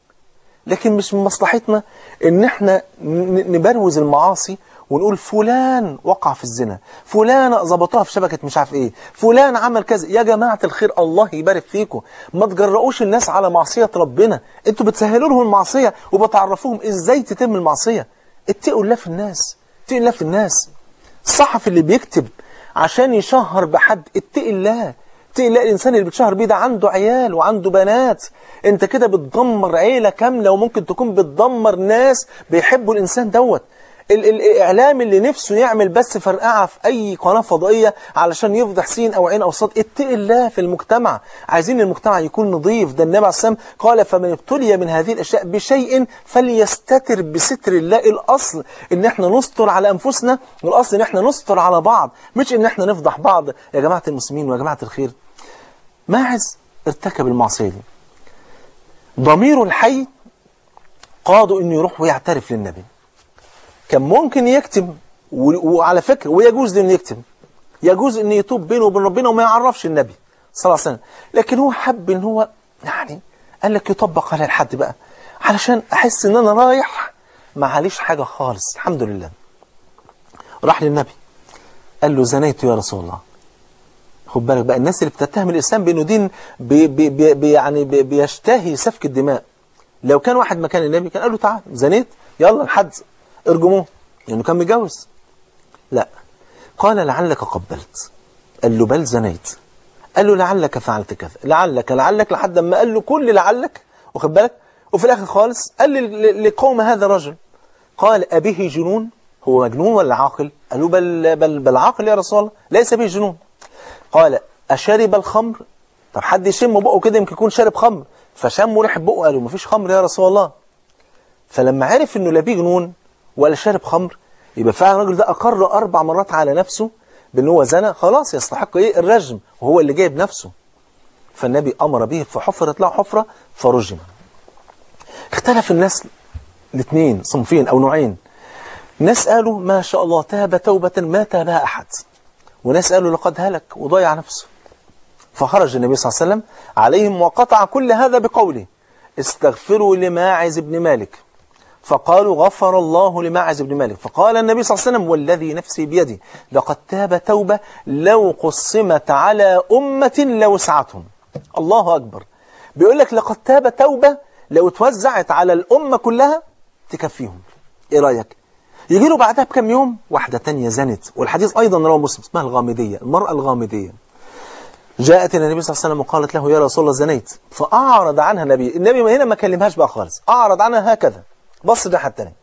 B: لكن مش من مصلحتنا ان احنا نبروز المعاصي ونقول فلان وقع في الزنا فلان ظبطوها في شبكة مش عارف ايه فلان عمل كذا يا جماعة الخير الله يبارك فيكم ما تجرؤوش الناس على معصية ربنا انتوا بتسهلوا لهم المعصية وبتعرفوهم ازاي تتم المعصية اتقوا الله في الناس اتقوا الله في الناس الصحفي اللي بيكتب عشان يشهر بحد اتقي الله اتقي الله الانسان اللي بتشهر بيه ده عنده عيال وعنده بنات انت كده بتدمر عيلة كاملة وممكن تكون بتدمر ناس بيحبوا الانسان دوت الإعلام اللي نفسه يعمل بس فرقعة في أي قناة فضائية علشان يفضح سين أو عين أو صاد اتقي الله في المجتمع عايزين المجتمع يكون نظيف ده النبي عليه السلام قال فمن ابتلي من هذه الأشياء بشيء فليستتر بستر الله الأصل إن احنا نستر على أنفسنا والأصل إن احنا نستر على بعض مش إن احنا نفضح بعض يا جماعة المسلمين ويا جماعة الخير ماعز ارتكب المعصية دي ضميره الحي قاضوا إنه يروح ويعترف للنبي كان ممكن يكتم وعلى فكرة ويجوز له انه يكتم يجوز انه يتوب بينه وبين ربنا وما يعرفش النبي صلى الله عليه وسلم لكن هو حب ان هو يعني قال لك يطبق على الحد بقى علشان احس ان انا رايح ما عليش حاجة خالص الحمد لله راح للنبي قال له زنيت يا رسول الله خد بالك بقى الناس اللي بتتهم الإسلام بأنه دين بي بي بي بي يعني بي بيشتهي سفك الدماء لو كان واحد مكان النبي كان قال له تعال زنيت يلا الحد ارجموه لأنه كان متجوز لا قال لعلك قبلت قال له بل زنيت قال له لعلك فعلت كذا لعلك لعلك لحد ما قال له كل لعلك واخد بالك وفي الآخر خالص قال ل- لقوم هذا الرجل قال أبيه جنون هو مجنون ولا عاقل قالوا بل, بل, بل عاقل يا رسول الله ليس به جنون قال أشرب الخمر طب حد يشم بقه كده يمكن يكون شارب خمر فشموا ريحة بقه قالوا مفيش خمر يا رسول الله فلما عرف انه لا بيه جنون ولا شارب خمر يبقى فعلا الراجل ده اقر اربع مرات على نفسه بان هو زنى خلاص يستحق ايه الرجم وهو اللي جايب نفسه فالنبي امر به فحفرت له حفره فرجم اختلف الناس الاثنين صنفين او نوعين ناس قالوا ما شاء الله تاب توبة ما تابها أحد وناس قالوا لقد هلك وضيع نفسه فخرج النبي صلى الله عليه وسلم عليهم وقطع كل هذا بقوله استغفروا لماعز بن مالك فقالوا غفر الله لماعز بن مالك فقال النبي صلى الله عليه وسلم والذي نفسي بيده لقد تاب توبة لو قسمت على أمة لوسعتهم الله أكبر بيقول لك لقد تاب توبة لو توزعت على الأمة كلها تكفيهم إيه رأيك يجي له بعدها بكم يوم واحدة تانية زنت والحديث أيضا رواه مسلم اسمها الغامدية المرأة الغامدية جاءت إلى النبي صلى الله عليه وسلم وقالت له يا رسول الله زنيت فأعرض عنها النبي النبي هنا ما كلمهاش بقى خالص أعرض عنها هكذا بص ده حتى تاني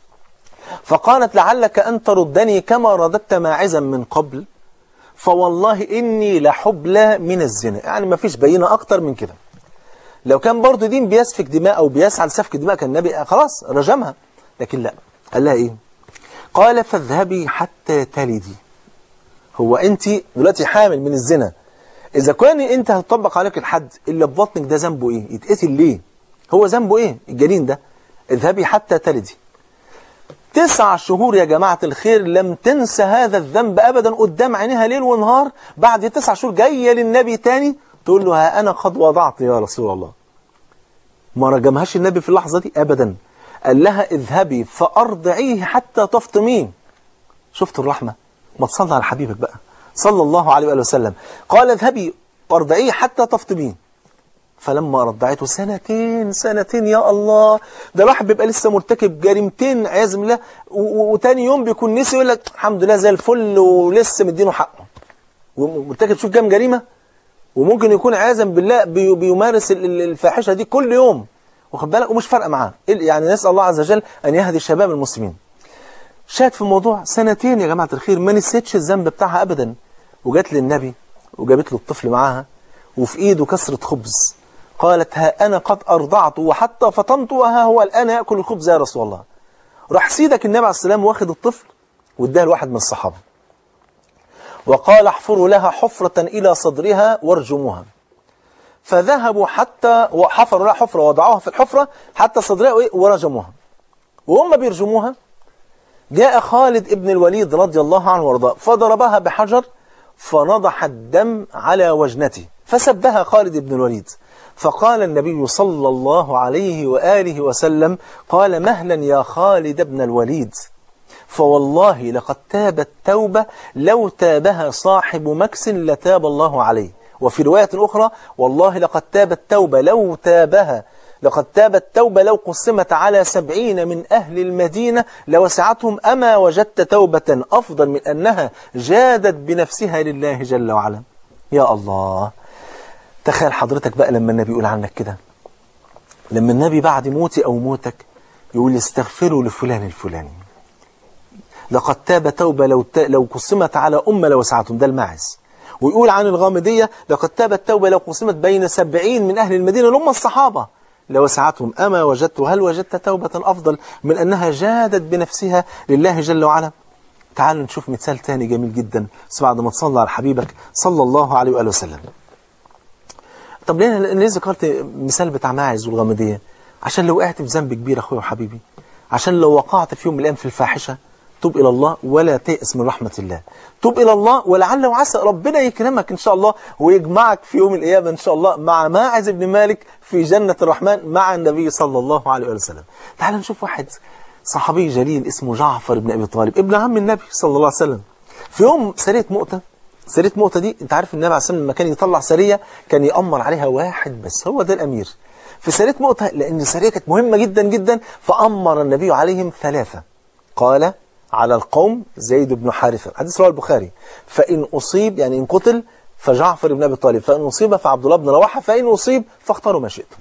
B: فقالت لعلك أن تردني كما رددت ماعزا من قبل فوالله إني لحبلى من الزنا يعني ما فيش بينة أكتر من كده لو كان برضه دين بيسفك دماء أو بيسعى لسفك دماء كان النبي خلاص رجمها لكن لا قال لها إيه قال فاذهبي حتى تلدي هو أنت دلوقتي حامل من الزنا إذا كان أنت هتطبق عليك الحد اللي في بطنك ده ذنبه إيه يتقتل ليه هو ذنبه إيه الجنين ده اذهبي حتى تلدي تسع شهور يا جماعة الخير لم تنسى هذا الذنب أبدا قدام عينها ليل ونهار بعد تسع شهور جاية للنبي تاني تقول له ها أنا قد وضعت يا رسول الله ما رجمهاش النبي في اللحظة دي أبدا قال لها اذهبي فأرضعيه حتى تفطميه شفت الرحمة ما تصلى على حبيبك بقى صلى الله عليه وآله وسلم قال اذهبي فارضعيه حتى تفطميه فلما رضعته سنتين سنتين يا الله ده الواحد بيبقى لسه مرتكب جريمتين عياذ بالله وتاني يوم بيكون نسي يقول لك الحمد لله زي الفل ولسه مدينه حقه ومرتكب شوف كام جريمه وممكن يكون عياذا بالله بي بيمارس الفاحشه دي كل يوم واخد بالك ومش فارقه معاه يعني نسال الله عز وجل ان يهدي الشباب المسلمين شاهد في الموضوع سنتين يا جماعه الخير ما نسيتش الذنب بتاعها ابدا وجات للنبي وجابت له الطفل معاها وفي ايده كسره خبز قالت ها أنا قد أرضعت وحتى فطمت وها هو الآن يأكل الخبز يا رسول الله راح سيدك النبي عليه السلام واخد الطفل واداه لواحد من الصحابة وقال احفروا لها حفرة إلى صدرها وارجموها فذهبوا حتى وحفروا لها حفرة وضعوها في الحفرة حتى صدرها ورجموها وهم بيرجموها جاء خالد ابن الوليد رضي الله عنه وارضاه فضربها بحجر فنضح الدم على وجنته فسبها خالد بن الوليد فقال النبي صلى الله عليه وآله وسلم قال مهلا يا خالد بن الوليد فوالله لقد تابت توبة لو تابها صاحب مكس لتاب الله عليه وفي رواية أخرى والله لقد تابت توبة لو تابها لقد تابت توبة لو قسمت على سبعين من أهل المدينة لوسعتهم أما وجدت توبة أفضل من أنها جادت بنفسها لله جل وعلا يا الله تخيل حضرتك بقى لما النبي يقول عنك كده لما النبي بعد موتي أو موتك يقول استغفروا لفلان الفلاني لقد تاب توبة لو, ت... لو قسمت على أمة لوسعتهم ده الماعز ويقول عن الغامدية لقد تابت توبة لو قسمت بين سبعين من أهل المدينة لهم الصحابة لوسعتهم أما وجدت هل وجدت توبة أفضل من أنها جادت بنفسها لله جل وعلا تعالوا نشوف مثال تاني جميل جدا بس بعد ما تصلى على حبيبك صلى الله عليه وآله وسلم طب ليه ليه ذكرت مثال بتاع ماعز والغامدية عشان لو وقعت في ذنب كبير اخويا وحبيبي عشان لو وقعت في يوم من الايام في الفاحشه توب الى الله ولا تيأس من رحمه الله توب الى الله ولعل وعسى ربنا يكرمك ان شاء الله ويجمعك في يوم القيامه ان شاء الله مع ماعز بن مالك في جنه الرحمن مع النبي صلى الله عليه وسلم تعال نشوف واحد صحابي جليل اسمه جعفر بن ابي طالب ابن عم النبي صلى الله عليه وسلم في يوم سريه مؤته سرية مؤتة دي انت عارف النبي عليه الصلاة والسلام لما كان يطلع سرية كان يأمر عليها واحد بس هو ده الأمير في سرية مؤتة لأن السرية كانت مهمة جدا جدا فأمر النبي عليهم ثلاثة قال على القوم زيد بن حارثة حديث رواه البخاري فإن أصيب يعني إن قتل فجعفر بن أبي طالب فإن أصيب فعبد الله بن رواحة فإن أصيب فاختاروا ما شئتم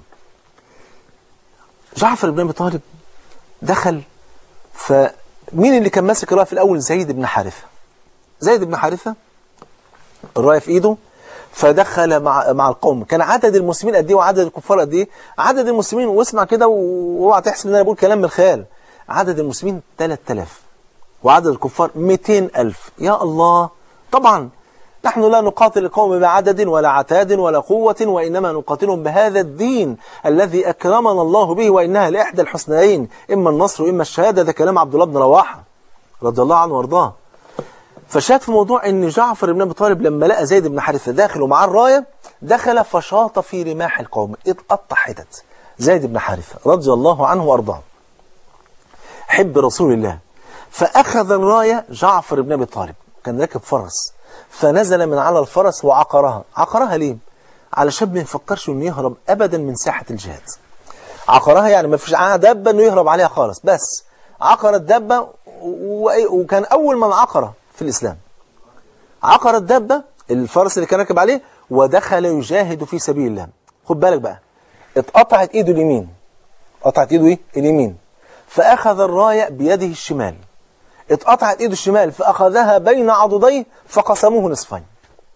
B: جعفر بن أبي طالب دخل فمين اللي كان ماسك الرايه في الاول زيد بن حارثه زيد بن حارثه الرايه في ايده فدخل مع مع القوم كان عدد المسلمين قد ايه وعدد الكفار قد ايه عدد المسلمين واسمع كده واوعى تحسب ان انا بقول كلام من الخيال عدد المسلمين 3000 وعدد الكفار 200000 يا الله طبعا نحن لا نقاتل القوم بعدد ولا عتاد ولا قوة وإنما نقاتلهم بهذا الدين الذي أكرمنا الله به وإنها لإحدى الحسنيين إما النصر وإما الشهادة ده كلام عبد الله بن رواحة رضي الله عنه وارضاه فشاهد في موضوع ان جعفر بن ابي طالب لما لقى زيد بن حارثه داخل ومعاه الرايه دخل فشاط في رماح القوم اتقطع حتت زيد بن حارثه رضي الله عنه وارضاه حب رسول الله فاخذ الرايه جعفر بن ابي طالب كان راكب فرس فنزل من على الفرس وعقرها عقرها ليه علشان ما يفكرش انه يهرب ابدا من ساحه الجهاد عقرها يعني ما فيش دابه انه يهرب عليها خالص بس عقر الدابه وكان اول من عقر في الاسلام عقر الدابه الفرس اللي كان راكب عليه ودخل يجاهد في سبيل الله خد بالك بقى اتقطعت ايده اليمين قطعت ايده ايه اليمين فاخذ الرايه بيده الشمال اتقطعت ايده الشمال فاخذها بين عضديه فقسموه نصفين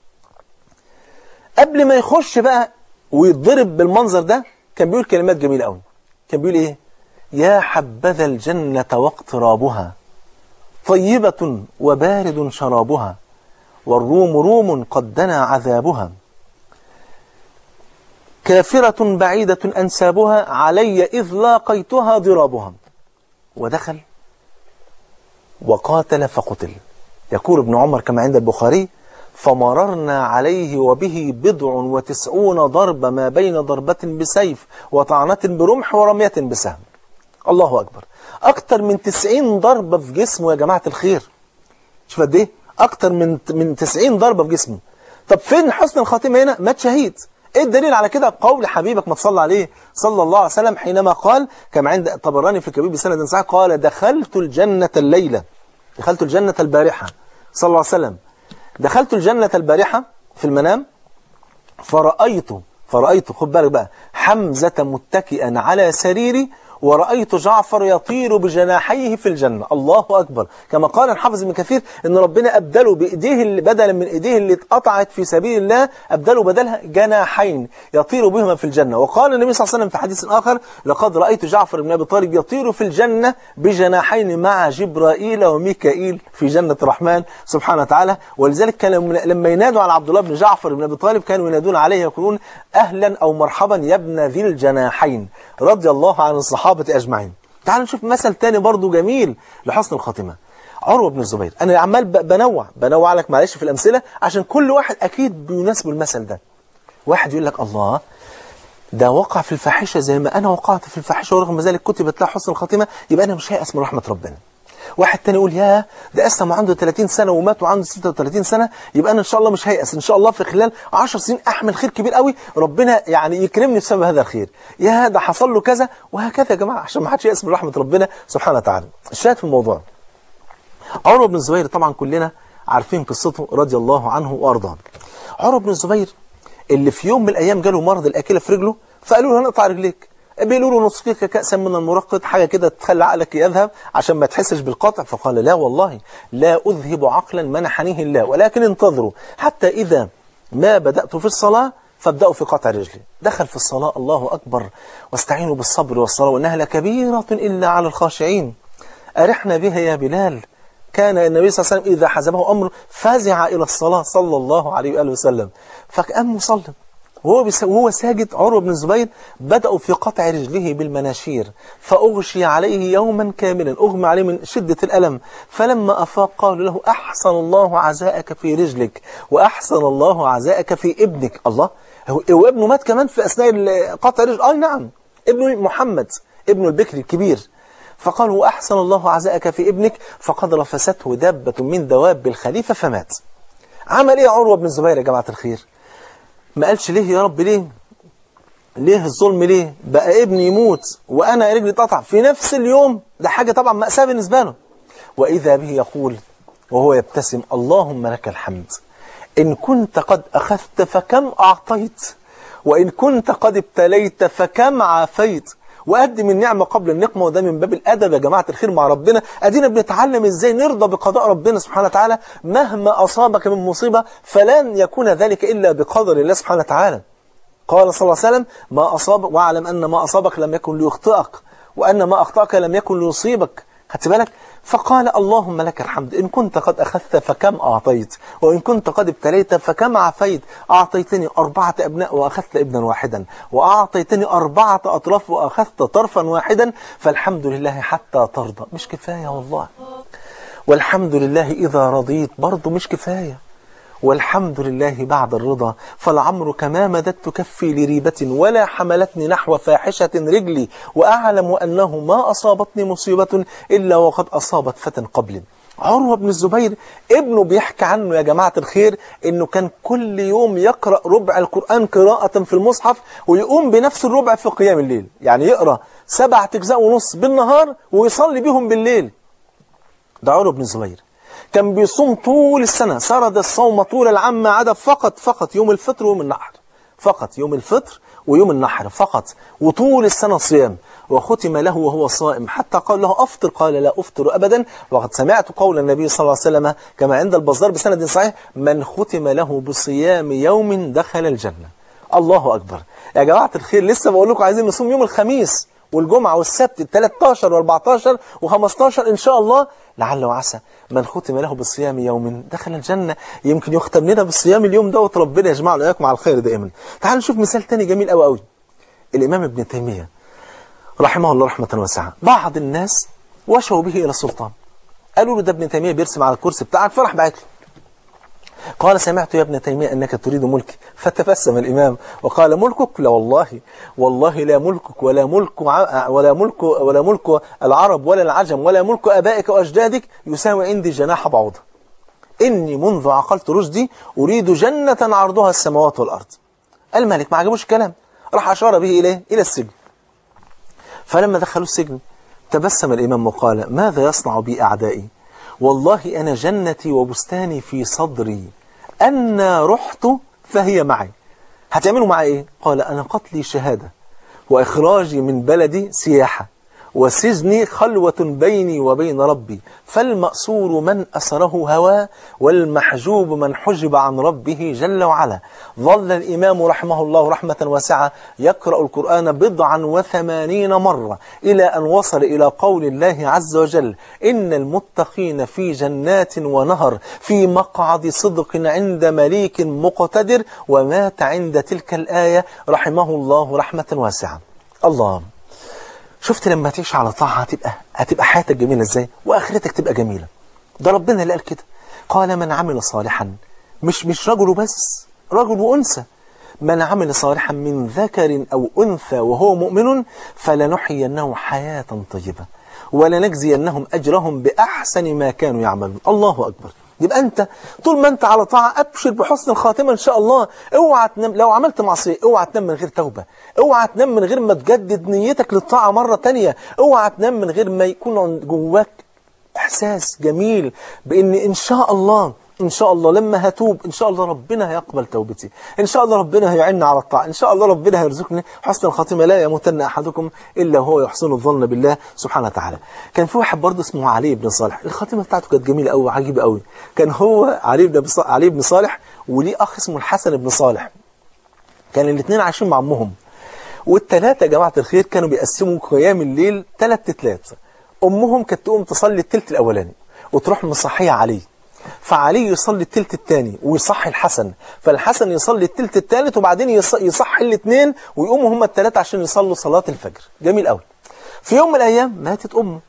B: قبل ما يخش بقى ويتضرب بالمنظر ده كان بيقول كلمات جميله قوي كان بيقول ايه يا حبذا الجنه واقترابها طيبه وبارد شرابها والروم روم قد دنا عذابها كافرة بعيدة أنسابها علي إذ لاقيتها ضرابها ودخل وقاتل فقتل يقول ابن عمر كما عند البخاري فمررنا عليه وبه بضع وتسعون ضربة ما بين ضربة بسيف وطعنة برمح ورمية بسهم الله أكبر أكتر من تسعين ضربة في جسمه يا جماعة الخير شوف قد إيه أكتر من من 90 ضربة في جسمه طب فين حسن الخاتمة هنا مات شهيد ايه الدليل على كده قول حبيبك ما تصلى عليه صلى الله عليه وسلم حينما قال كما عند طبراني في الكبير بسند صحيح قال دخلت الجنة الليلة دخلت الجنة البارحة صلى الله عليه وسلم دخلت الجنة البارحة في المنام فرأيت فرأيت خد بالك بقى حمزة متكئا على سريري ورأيت جعفر يطير بجناحيه في الجنة الله أكبر كما قال الحافظ ابن كثير أن ربنا أبدله بإيديه اللي بدلا من إيديه اللي اتقطعت في سبيل الله أبدله بدلها جناحين يطير بهما في الجنة وقال النبي صلى الله عليه وسلم في حديث آخر لقد رأيت جعفر بن أبي طالب يطير في الجنة بجناحين مع جبرائيل وميكائيل في جنة الرحمن سبحانه وتعالى ولذلك كان لما ينادوا على عبد الله بن جعفر بن أبي طالب كانوا ينادون عليه يقولون أهلا أو مرحبا يا ابن ذي الجناحين رضي الله عن الصحابة الصحابة أجمعين تعالوا نشوف مثل تاني برضو جميل لحسن الخاتمة عروة بن الزبير أنا عمال بنوع بنوع لك معلش في الأمثلة عشان كل واحد أكيد بيناسب المثل ده واحد يقول لك الله ده وقع في الفاحشة زي ما أنا وقعت في الفاحشة ورغم ذلك كتبت له حسن الخاتمة يبقى أنا مش هيأس من رحمة ربنا واحد تاني يقول يا ده أسلم عنده 30 سنة ومات وعنده 36 سنة يبقى أنا إن شاء الله مش هيأس إن شاء الله في خلال 10 سنين أحمل خير كبير قوي ربنا يعني يكرمني بسبب هذا الخير يا ده حصل له كذا وهكذا يا جماعة عشان ما حدش يأس من رحمة ربنا سبحانه وتعالى الشاهد في الموضوع عروة بن الزبير طبعا كلنا عارفين قصته رضي الله عنه وأرضاه عروة بن الزبير اللي في يوم من الأيام جاله مرض الأكلة في رجله فقالوا له هنقطع رجليك بيقولوا له نسقيك كأسا من المرقد حاجة كده تخلي عقلك يذهب عشان ما تحسش بالقطع فقال لا والله لا أذهب عقلا منحنيه الله ولكن انتظروا حتى إذا ما بدأت في الصلاة فابدأوا في قطع رجلي دخل في الصلاة الله أكبر واستعينوا بالصبر والصلاة وإنها لكبيرة إلا على الخاشعين أرحنا بها يا بلال كان النبي صلى الله عليه وسلم إذا حزبه أمر فزع إلى الصلاة صلى الله عليه وآله وسلم فقام مصلي وهو, بس وهو ساجد عروة بن الزبير بدأوا في قطع رجله بالمناشير فأغشي عليه يوما كاملا أغمى عليه من شدة الألم فلما أفاق قالوا له أحسن الله عزاءك في رجلك وأحسن الله عزاءك في ابنك الله هو, هو ابنه مات كمان في أثناء قطع رجل آه نعم ابنه محمد ابنه البكري الكبير فقالوا أحسن الله عزاءك في ابنك فقد رفسته دابة من دواب الخليفة فمات عمل ايه عروة بن الزبير يا جماعة الخير ما قالش ليه يا رب ليه ليه الظلم ليه بقى ابني يموت وانا رجلي اتقطع في نفس اليوم ده حاجة طبعا مأساة بالنسبة له واذا به يقول وهو يبتسم اللهم لك الحمد إن كنت قد أخذت فكم أعطيت وإن كنت قد ابتليت فكم عافيت وقدم النعمة قبل النقمة وده من باب الأدب يا جماعة الخير مع ربنا أدينا بنتعلم إزاي نرضى بقضاء ربنا سبحانه وتعالى مهما أصابك من مصيبة فلن يكون ذلك إلا بقدر الله سبحانه وتعالى قال صلى الله عليه وسلم ما أصاب واعلم أن ما أصابك لم يكن ليخطئك وأن ما أخطأك لم يكن ليصيبك خدت بالك فقال اللهم لك الحمد إن كنت قد أخذت فكم أعطيت وإن كنت قد ابتليت فكم عفيت أعطيتني أربعة أبناء وأخذت ابنا واحدا وأعطيتني أربعة أطراف وأخذت طرفا واحدا فالحمد لله حتى ترضى مش كفاية والله والحمد لله إذا رضيت برضه مش كفاية والحمد لله بعد الرضا فالعمر ما مددت كفي لريبة ولا حملتني نحو فاحشة رجلي وأعلم أنه ما أصابتني مصيبة إلا وقد أصابت فتى قبلي عروة بن الزبير ابنه بيحكي عنه يا جماعة الخير انه كان كل يوم يقرأ ربع القرآن قراءة في المصحف ويقوم بنفس الربع في قيام الليل يعني يقرأ سبعة اجزاء ونص بالنهار ويصلي بيهم بالليل ده عروة بن الزبير كان بيصوم طول السنة سرد الصوم طول العام ما عدا فقط فقط يوم الفطر ويوم النحر فقط يوم الفطر ويوم النحر فقط وطول السنة صيام وختم له وهو صائم حتى قال له أفطر قال لا أفطر أبدا وقد سمعت قول النبي صلى الله عليه وسلم كما عند البزار بسند صحيح من ختم له بصيام يوم دخل الجنة الله أكبر يا جماعة الخير لسه بقول لكم عايزين نصوم يوم الخميس والجمعة والسبت ال 13 و14 و15 إن شاء الله لعل وعسى من ختم له بالصيام يوم دخل الجنة يمكن يختم لنا بالصيام اليوم دوت ربنا يجمعنا وإياكم على الخير دائما تعالوا نشوف مثال تاني جميل قوي قوي الإمام ابن تيمية رحمه الله رحمة واسعة بعض الناس وشوا به إلى السلطان قالوا له ده ابن تيمية بيرسم على الكرسي بتاعك فراح بعت له قال سمعت يا ابن تيمية أنك تريد ملكي فتبسم الإمام وقال ملكك لا والله والله لا ملكك ولا ملك ولا ملك ولا ملك العرب ولا العجم ولا ملك أبائك وأجدادك يساوي عندي جناح بعوضة إني منذ عقلت رشدي أريد جنة عرضها السماوات والأرض الملك ما عجبوش الكلام راح أشار به إليه إلى السجن فلما دخلوا السجن تبسم الإمام وقال ماذا يصنع بي أعدائي والله أنا جنتي وبستاني في صدري أنا رحت فهي معي هتعملوا معي إيه؟ قال أنا قتلي شهادة وإخراجي من بلدي سياحة وسجني خلوة بيني وبين ربي فالمأسور من أسره هواه والمحجوب من حجب عن ربه جل وعلا ظل الإمام رحمه الله رحمة واسعة يقرأ القرآن بضعا وثمانين مرة إلى أن وصل إلى قول الله عز وجل إن المتقين في جنات ونهر في مقعد صدق عند مليك مقتدر ومات عند تلك الآية رحمه الله رحمة واسعة الله شفت لما تعيش على طاعة هتبقى هتبقى حياتك جميلة ازاي واخرتك تبقى جميلة ده ربنا اللي قال كده قال من عمل صالحا مش مش رجل بس رجل وانثى من عمل صالحا من ذكر او انثى وهو مؤمن فلنحيينه حياة طيبة ولنجزينهم اجرهم باحسن ما كانوا يعملون الله اكبر يبقى انت طول ما انت على طاعه ابشر بحسن الخاتمه ان شاء الله اوعى تنام لو عملت معصيه اوعى تنام من غير توبه اوعى تنام من غير ما تجدد نيتك للطاعه مره تانية اوعى تنام من غير ما يكون جواك احساس جميل بان ان شاء الله ان شاء الله لما هتوب ان شاء الله ربنا هيقبل توبتي ان شاء الله ربنا هيعيننا على الطاعه ان شاء الله ربنا هيرزقني حسن الخاتمه لا يموتن احدكم الا وهو يحسن الظن بالله سبحانه وتعالى كان في واحد برضه اسمه علي بن صالح الخاتمه بتاعته كانت جميله قوي وعجيبه قوي كان هو علي بن علي بن صالح وليه اخ اسمه الحسن بن صالح كان الاثنين عايشين مع امهم والثلاثه يا جماعه الخير كانوا بيقسموا قيام الليل ثلاث تتلات امهم كانت تقوم تصلي الثلث الاولاني وتروح مصحيه عليه فعلي يصلي التلت الثاني ويصحي الحسن فالحسن يصلي التلت الثالث وبعدين يصحي الاثنين ويقوموا هم الثلاثه عشان يصلوا صلاة الفجر جميل قوي في يوم من الأيام ماتت أمه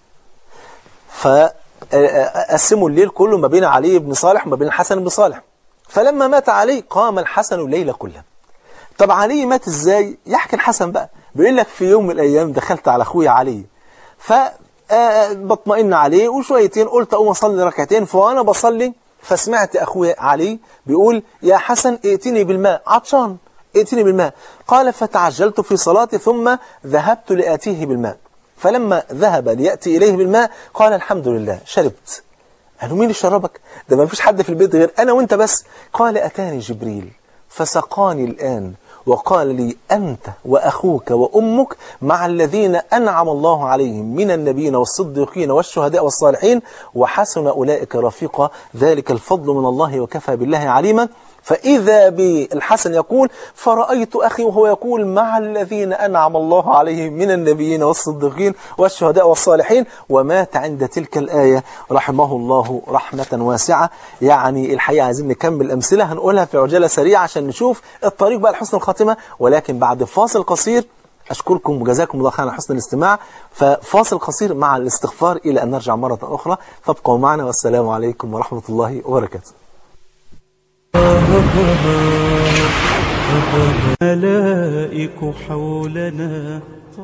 B: فقسموا الليل كله ما بين علي بن صالح وما بين الحسن بن صالح فلما مات علي قام الحسن الليل كله طب علي مات ازاي يحكي الحسن بقى بيقول لك في يوم من الأيام دخلت على أخويا علي ف بطمئن عليه وشويتين قلت أقوم أصلي ركعتين فوأنا بصلي فسمعت أخوي علي بيقول يا حسن ائتني بالماء عطشان ائتني بالماء قال فتعجلت في صلاتي ثم ذهبت لآتيه بالماء فلما ذهب ليأتي إليه بالماء قال الحمد لله شربت قالوا مين اللي شربك ده ما فيش حد في البيت غير أنا وانت بس قال أتاني جبريل فسقاني الآن وقال لي أنت وأخوك وأمك مع الذين أنعم الله عليهم من النبيين والصديقين والشهداء والصالحين وحسن أولئك رفيقا ذلك الفضل من الله وكفى بالله عليما فإذا بالحسن يقول فرأيت أخي وهو يقول مع الذين أنعم الله عليهم من النبيين والصديقين والشهداء والصالحين ومات عند تلك الآية رحمه الله رحمة واسعة يعني الحقيقة عايزين نكمل أمثلة هنقولها في عجالة سريعة عشان نشوف الطريق بقى لحسن الخاتمة ولكن بعد فاصل قصير أشكركم وجزاكم الله خيرا على حسن الاستماع ففاصل قصير مع الاستغفار إلى أن نرجع مرة أخرى فابقوا معنا والسلام عليكم ورحمة الله وبركاته
C: ملائك حولنا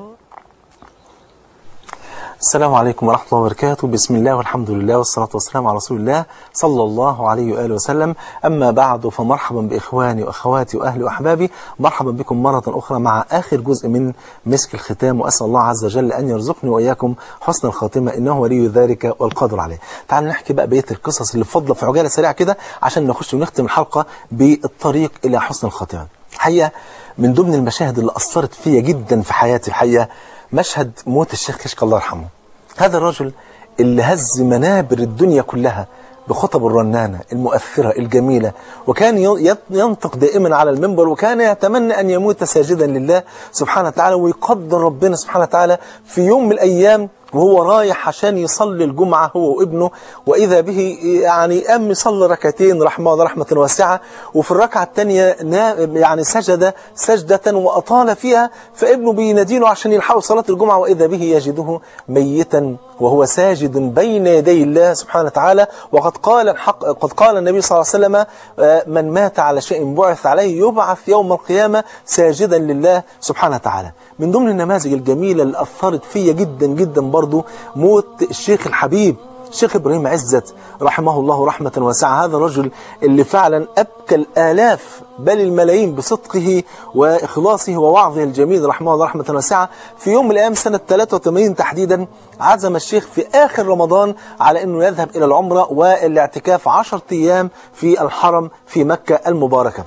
B: السلام عليكم ورحمة الله وبركاته بسم الله والحمد لله والصلاة والسلام على رسول الله صلى الله عليه وآله وسلم أما بعد فمرحبا بإخواني وأخواتي وأهلي وأحبابي مرحبا بكم مرة أخرى مع آخر جزء من مسك الختام وأسأل الله عز وجل أن يرزقني وإياكم حسن الخاتمة إنه ولي ذلك والقادر عليه تعالوا نحكي بقى بقية القصص اللي فضل في عجالة سريعة كده عشان نخش ونختم الحلقة بالطريق إلى حسن الخاتمة الحقيقة من ضمن المشاهد اللي أثرت فيا جدا في حياتي الحقيقة مشهد موت الشيخ كشك الله يرحمه هذا الرجل اللي هز منابر الدنيا كلها بخطب الرنانة المؤثرة الجميلة وكان ينطق دائما على المنبر وكان يتمنى أن يموت ساجدا لله سبحانه وتعالى ويقدر ربنا سبحانه وتعالى في يوم من الأيام وهو رايح عشان يصلي الجمعة هو وابنه وإذا به يعني قام يصلي ركعتين رحمه الله رحمة واسعة وفي الركعة الثانية يعني سجد سجدة وأطال فيها فابنه بيناديله عشان يلحقوا صلاة الجمعة وإذا به يجده ميتا وهو ساجد بين يدي الله سبحانه وتعالى وقد قال الحق قد قال النبي صلى الله عليه وسلم من مات على شيء بعث عليه يبعث يوم القيامة ساجدا لله سبحانه وتعالى من ضمن النماذج الجميلة اللي أثرت فيا جدا جدا برضو موت الشيخ الحبيب الشيخ إبراهيم عزت رحمه الله رحمة واسعة هذا الرجل اللي فعلا أبكى الآلاف بل الملايين بصدقه وإخلاصه ووعظه الجميل رحمه الله رحمة واسعة في يوم من الأيام سنة 83 تحديدا عزم الشيخ في آخر رمضان على أنه يذهب إلى العمرة والاعتكاف 10 أيام في الحرم في مكة المباركة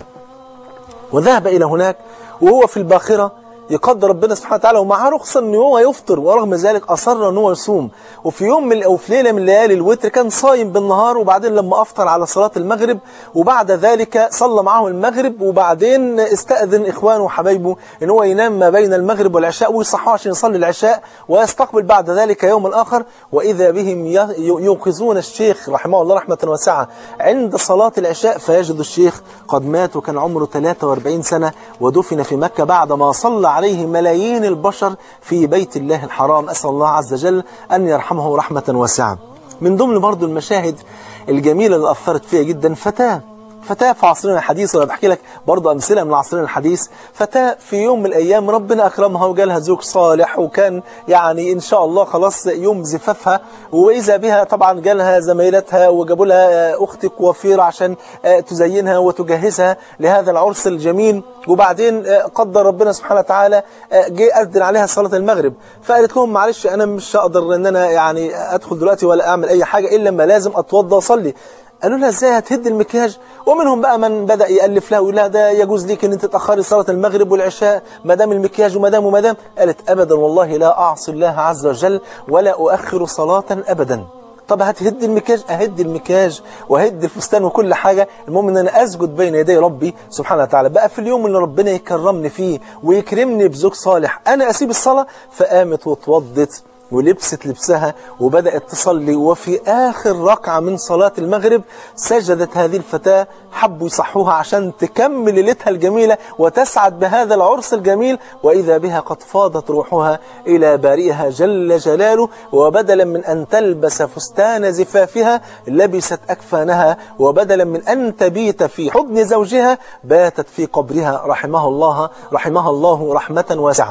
B: وذهب إلى هناك وهو في الباخرة يقدر ربنا سبحانه وتعالى ومعاه رخصة ان هو يفطر ورغم ذلك اصر ان هو يصوم وفي يوم من او في ليله من ليالي الوتر كان صايم بالنهار وبعدين لما افطر على صلاه المغرب وبعد ذلك صلى معهم المغرب وبعدين استاذن اخوانه وحبايبه ان هو ينام ما بين المغرب والعشاء ويصحوه عشان يصلي العشاء ويستقبل بعد ذلك يوم اخر واذا بهم يوقظون الشيخ رحمه الله رحمه واسعه عند صلاه العشاء فيجد الشيخ قد مات وكان عمره 43 سنه ودفن في مكه بعد ما صلى عليه ملايين البشر في بيت الله الحرام أسأل الله عز وجل أن يرحمه رحمة واسعة من ضمن برضو المشاهد الجميلة اللي أثرت فيها جدا فتاة فتاة في عصرنا الحديث وأنا بحكي لك برضه أمثلة من عصرنا الحديث فتاة في يوم من الأيام ربنا أكرمها وجالها زوج صالح وكان يعني إن شاء الله خلاص يوم زفافها وإذا بها طبعا جالها زميلتها وجابوا لها أختك وفيرة عشان تزينها وتجهزها لهذا العرس الجميل وبعدين قدر ربنا سبحانه وتعالى جه أذن عليها صلاة المغرب فقالت لهم معلش أنا مش هقدر إن أنا يعني أدخل دلوقتي ولا أعمل أي حاجة إلا لما لازم أتوضى وأصلي قالوا لها ازاي هتهد المكياج ومنهم بقى من بدأ يألف لها ويقول لها ده يجوز ليك ان انت تأخري صلاة المغرب والعشاء ما دام المكياج وما دام وما دام قالت ابدا والله لا اعصي الله عز وجل ولا اؤخر صلاة ابدا طب هتهد المكياج اهد المكياج وهد الفستان وكل حاجة المهم ان انا اسجد بين يدي ربي سبحانه وتعالى بقى في اليوم اللي ربنا يكرمني فيه ويكرمني بزوج صالح انا اسيب الصلاة فقامت واتوضت ولبست لبسها وبدأت تصلي وفي آخر ركعة من صلاة المغرب سجدت هذه الفتاة حبوا يصحوها عشان تكمل ليلتها الجميلة وتسعد بهذا العرس الجميل وإذا بها قد فاضت روحها إلى بارئها جل جلاله وبدلا من أن تلبس فستان زفافها لبست أكفانها وبدلا من أن تبيت في حضن زوجها باتت في قبرها رحمها الله رحمها الله رحمة واسعة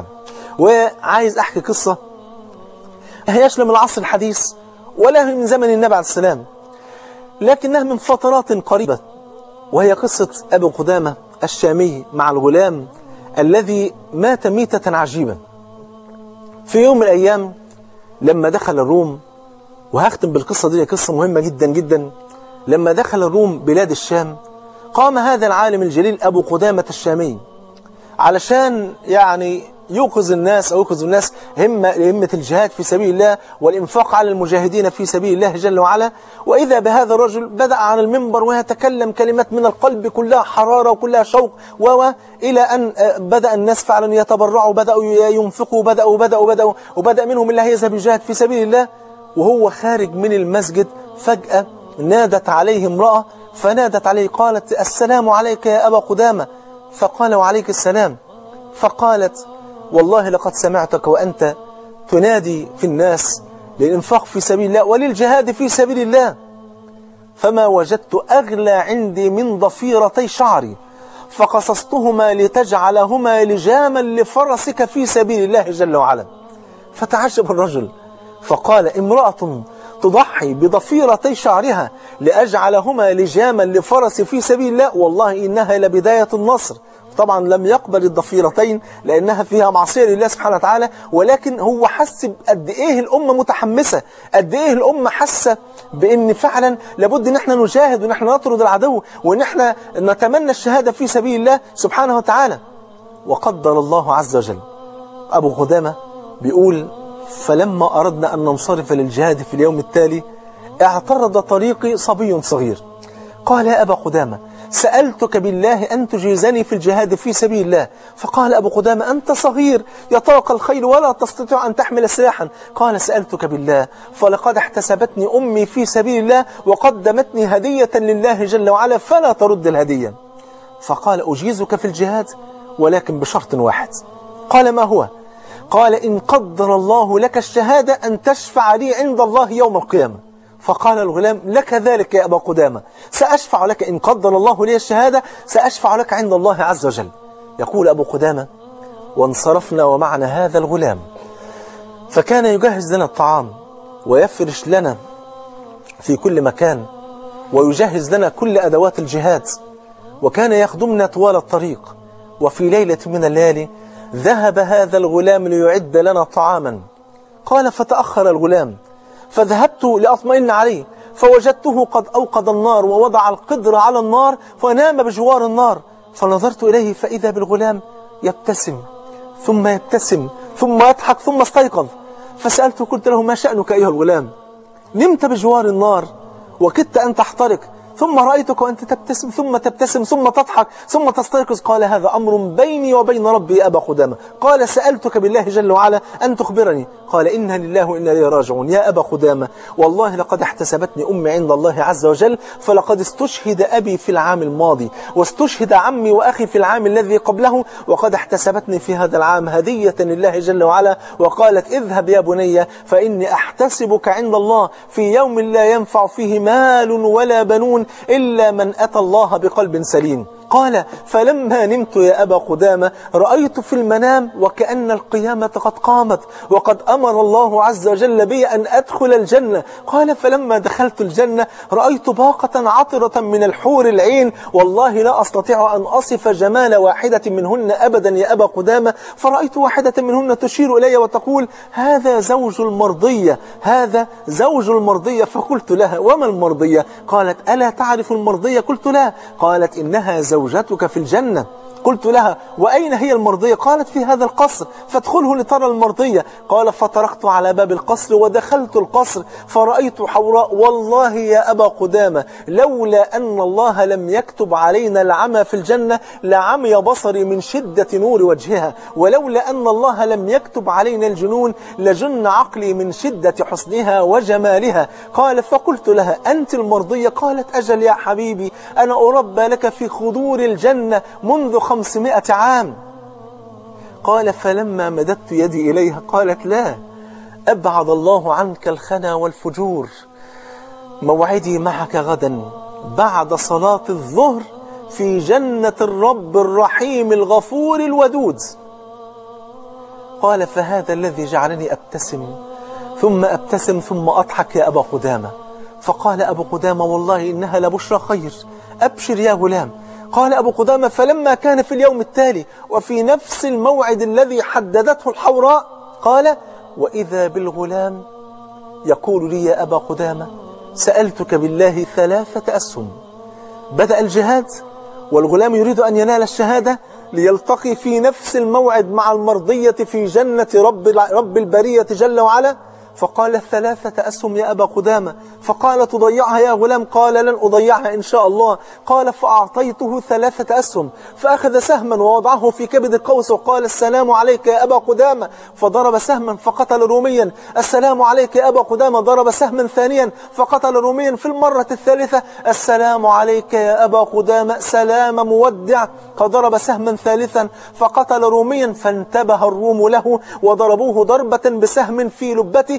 B: وعايز أحكي قصة هياش لا من العصر الحديث ولا من زمن النبي عليه السلام لكنها من فترات قريبة وهي قصة أبو قدامة الشامي مع الغلام الذي مات ميتة عجيبة في يوم من الأيام لما دخل الروم وهختم بالقصة دي قصة مهمة جدا جدا لما دخل الروم بلاد الشام قام هذا العالم الجليل أبو قدامة الشامي علشان يعني يوقظ الناس أو يوقظ الناس همة همة الجهاد في سبيل الله والإنفاق على المجاهدين في سبيل الله جل وعلا وإذا بهذا الرجل بدأ على المنبر ويتكلم كلمات من القلب كلها حرارة وكلها شوق و إلى أن بدأ الناس فعلا يتبرعوا بدأوا ينفقوا بدأوا بدأوا بدأوا وبدأ منهم اللي هيذهب يجاهد في سبيل الله وهو خارج من المسجد فجأة نادت عليه امرأة فنادت عليه قالت السلام عليك يا أبا قدامة فقال وعليك السلام فقالت والله لقد سمعتك وأنت تنادي في الناس للإنفاق في سبيل الله وللجهاد في سبيل الله فما وجدت أغلى عندي من ضفيرتي شعري فقصصتهما لتجعلهما لجاما لفرسك في سبيل الله جل وعلا فتعجب الرجل فقال امرأة تضحي بضفيرتي شعرها لأجعلهما لجاما لفرس في سبيل الله والله إنها لبداية النصر طبعا لم يقبل الضفيرتين لأنها فيها معصية لله سبحانه وتعالى ولكن هو حس قد إيه الأمة متحمسة قد إيه الأمة حاسة بأن فعلا لابد أن احنا نجاهد وأن احنا نطرد العدو وأن احنا نتمنى الشهادة في سبيل الله سبحانه وتعالى وقدر الله عز وجل أبو قدامة بيقول فلما أردنا أن ننصرف للجهاد في اليوم التالي اعترض طريقي صبي صغير قال يا أبا قدامة سألتك بالله أن تجيزني في الجهاد في سبيل الله فقال أبو قدامة أنت صغير يطاق الخيل ولا تستطيع أن تحمل سلاحا قال سألتك بالله فلقد احتسبتني أمي في سبيل الله وقدمتني هدية لله جل وعلا فلا ترد الهدية فقال أجيزك في الجهاد ولكن بشرط واحد قال ما هو قال إن قدر الله لك الشهادة أن تشفع لي عند الله يوم القيامة فقال الغلام لك ذلك يا أبا قدامة سأشفع لك إن قدر الله لي الشهادة سأشفع لك عند الله عز وجل يقول أبو قدامة وانصرفنا ومعنا هذا الغلام فكان يجهز لنا الطعام ويفرش لنا في كل مكان ويجهز لنا كل أدوات الجهاد وكان يخدمنا طوال الطريق وفي ليلة من الليالي ذهب هذا الغلام ليعد لنا طعاما قال فتأخر الغلام فذهبت لأطمئن عليه فوجدته قد أوقد النار ووضع القدر على النار ونام بجوار النار فنظرت إليه فإذا بالغلام يبتسم ثم يبتسم ثم يضحك ثم استيقظ فسألته قلت له ما شأنك أيها الغلام نمت بجوار النار وكدت أن تحترق ثم رأيتك وأنت تبتسم ثم تبتسم ثم تضحك ثم تستيقظ قال هذا أمر بيني وبين ربي يا أبا قدامة قال سألتك بالله جل وعلا أن تخبرني قال إنا لله وإنا إليه راجعون يا أبا قدامة والله لقد احتسبتني أمي عند الله عز وجل فلقد استشهد أبي في العام الماضي واستشهد عمي وأخي في العام الذي قبله وقد احتسبتني في هذا العام هدية لله جل وعلا وقالت اذهب يا بني فإني أحتسبك عند الله في يوم لا ينفع فيه مال ولا بنون إلا من أتى الله بقلب سليم قال فلما نمت يا أبا قدامة رأيت في المنام وكأن القيامة قد قامت وقد أمر الله عز وجل بي أن أدخل الجنة قال فلما دخلت الجنة رأيت باقة عطرة من الحور العين والله لا أستطيع أن أصف جمال واحدة منهن أبدا يا أبا قدامة فرأيت واحدة منهن تشير إلي وتقول هذا زوج المرضية هذا زوج المرضية فقلت لها وما المرضية قالت ألا تعرف المرضية قلت لا قالت إنها زوجتك في الجنة قلت لها وأين هي المرضية قالت في هذا القصر فادخله لترى المرضية قال فطرقت على باب القصر ودخلت القصر فرأيت حوراء والله يا أبا قدامة لولا أن الله لم يكتب علينا العمى في الجنة لعمي بصري من شدة نور وجهها ولولا أن الله لم يكتب علينا الجنون لجن عقلي من شدة حسنها وجمالها قال فقلت لها أنت المرضية قالت أجل يا حبيبي أنا أربى لك في خضور الجنة منذ خمسمائة عام قال فلما مددت يدي إليها قالت لا أبعد الله عنك الخنا والفجور موعدي معك غدا بعد صلاة الظهر في جنة الرب الرحيم الغفور الودود قال فهذا الذي جعلني أبتسم ثم أبتسم ثم أضحك يا أبا قدامة فقال أبو قدامة والله إنها لبشرى خير أبشر يا غلام قال أبو قدامة فلما كان في اليوم التالي وفي نفس الموعد الذي حددته الحوراء قال وإذا بالغلام يقول لي يا أبا قدامة سألتك بالله ثلاثة أسهم بدأ الجهاد والغلام يريد أن ينال الشهادة ليلتقي في نفس الموعد مع المرضية في جنة رب, رب البرية جل وعلا فقال ثلاثة أسهم يا أبا قدامة فقال تضيعها يا غلام قال لن أضيعها إن شاء الله قال فأعطيته ثلاثة أسهم فأخذ سهما ووضعه في كبد القوس وقال السلام عليك يا أبا قدامة فضرب سهما فقتل روميا السلام عليك يا أبا قدامة ضرب سهما ثانيا فقتل روميا في المرة الثالثة السلام عليك يا أبا قدامة سلام مودع فضرب سهما ثالثا فقتل روميا فانتبه الروم له وضربوه ضربة بسهم في لبته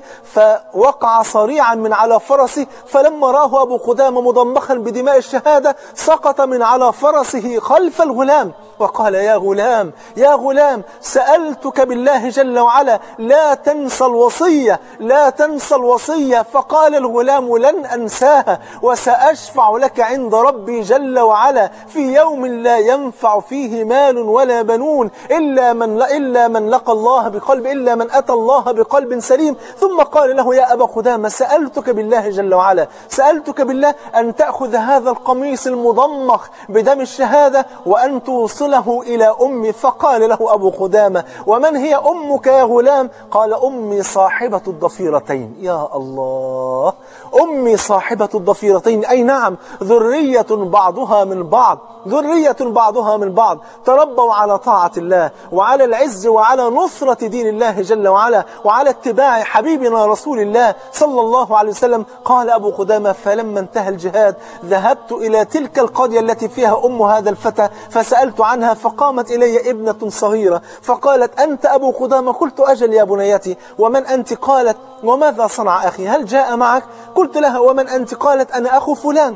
B: فوقع صريعا من على فرسه فلما راه أبو قدامة مضمخا بدماء الشهادة سقط من على فرسه خلف الغلام وقال يا غلام يا غلام سألتك بالله جل وعلا لا تنسى الوصية لا تنسى الوصية فقال الغلام لن أنساها وسأشفع لك عند ربي جل وعلا في يوم لا ينفع فيه مال ولا بنون إلا من, إلا من لقى الله بقلب إلا من أتى الله بقلب سليم ثم قال له يا أبا قدامة سألتك بالله جل وعلا سألتك بالله أن تأخذ هذا القميص المضمخ بدم الشهادة وأن توصله إلى أمي فقال له أبو قدامة ومن هي أمك يا غلام قال أمي صاحبة الضفيرتين يا الله أمي صاحبة الضفيرتين أي نعم ذرية بعضها من بعض ذرية بعضها من بعض تربوا على طاعة الله وعلى العز وعلى نصرة دين الله جل وعلا وعلى اتباع حبيبنا رسول الله صلى الله عليه وسلم قال أبو قدامة فلما انتهى الجهاد ذهبت إلى تلك القرية التي فيها أم هذا الفتى فسألت عنها فقامت إلي ابنة صغيرة فقالت أنت أبو قدامة قلت أجل يا بنيتي ومن أنت قالت وماذا صنع أخي هل جاء معك قلت لها ومن أنت قالت أنا أخو فلان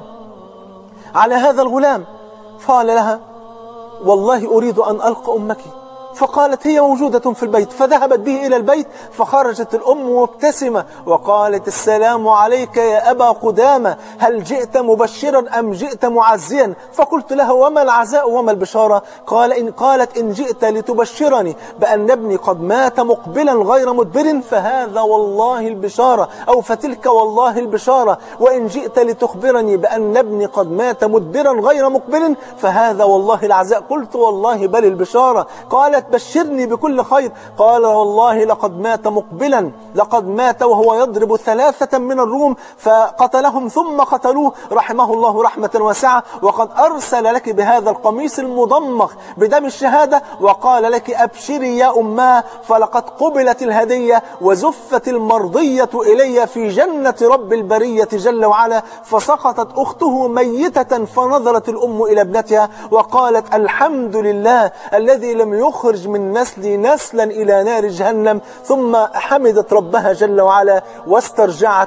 B: على هذا الغلام قال لها والله أريد أن ألقى أمك فقالت هي موجودة في البيت فذهبت به إلى البيت فخرجت الأم مبتسمة وقالت السلام عليك يا أبا قدامة هل جئت مبشرا أم جئت معزيا فقلت لها وما العزاء وما البشارة قال إن قالت إن جئت لتبشرني بأن ابني قد مات مقبلا غير مدبر فهذا والله البشارة أو فتلك والله البشارة وإن جئت لتخبرني بأن ابني قد مات مدبرا غير مقبل فهذا والله العزاء قلت والله بل البشارة قالت بشرني بكل خير قال والله لقد مات مقبلا لقد مات وهو يضرب ثلاثة من الروم فقتلهم ثم قتلوه رحمه الله رحمة واسعة وقد أرسل لك بهذا القميص المضمخ بدم الشهادة وقال لك أبشري يا أماه فلقد قبلت الهدية وزفت المرضية إلي في جنة رب البرية جل وعلا فسقطت أخته ميتة فنظرت الأم إلى ابنتها وقالت الحمد لله الذي لم يخرج من نسلي نسلا إلى نار جهنم ثم حمدت ربها جل وعلا واسترجعت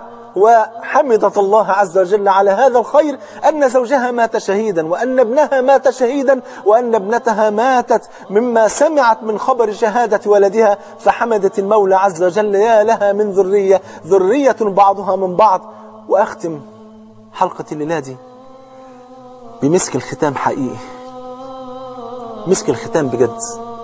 B: وحمدت الله عز وجل على هذا الخير أن زوجها مات شهيدا وأن ابنها مات شهيدا وأن ابنتها ماتت مما سمعت من خبر شهادة ولدها فحمدت المولى عز وجل يا لها من ذرية ذرية بعضها من بعض وأختم حلقة الليلة دي بمسك الختام حقيقي مسك الختام بجد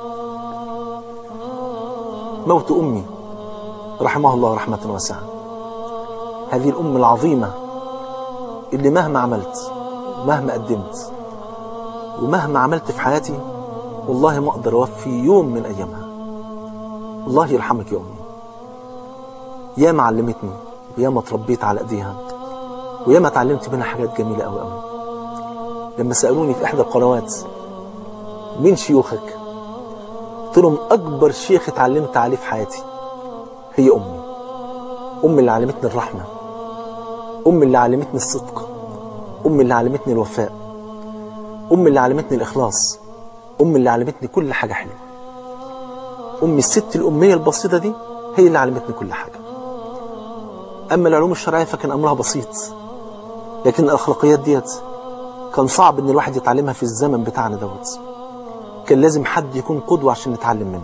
B: موت أمي رحمه الله رحمة واسعة هذه الأم العظيمة اللي مهما عملت مهما قدمت ومهما عملت في حياتي والله ما أقدر أوفي يوم من أيامها الله يرحمك يا أمي يا ما علمتني ويا ما تربيت على أيديها ويا ما اتعلمت منها حاجات جميلة أوي أوي لما سألوني في إحدى القنوات مين شيوخك قلت لهم أكبر شيخ اتعلمت عليه في حياتي هي أمي أمي اللي علمتني الرحمة أمي اللي علمتني الصدق أمي اللي علمتني الوفاء أمي اللي علمتني الإخلاص أمي اللي علمتني كل حاجة حلوة أمي الست الأمية البسيطة دي هي اللي علمتني كل حاجة أما العلوم الشرعية فكان أمرها بسيط لكن الأخلاقيات ديت كان صعب إن الواحد يتعلمها في الزمن بتاعنا دوت كان لازم حد يكون قدوة عشان نتعلم منه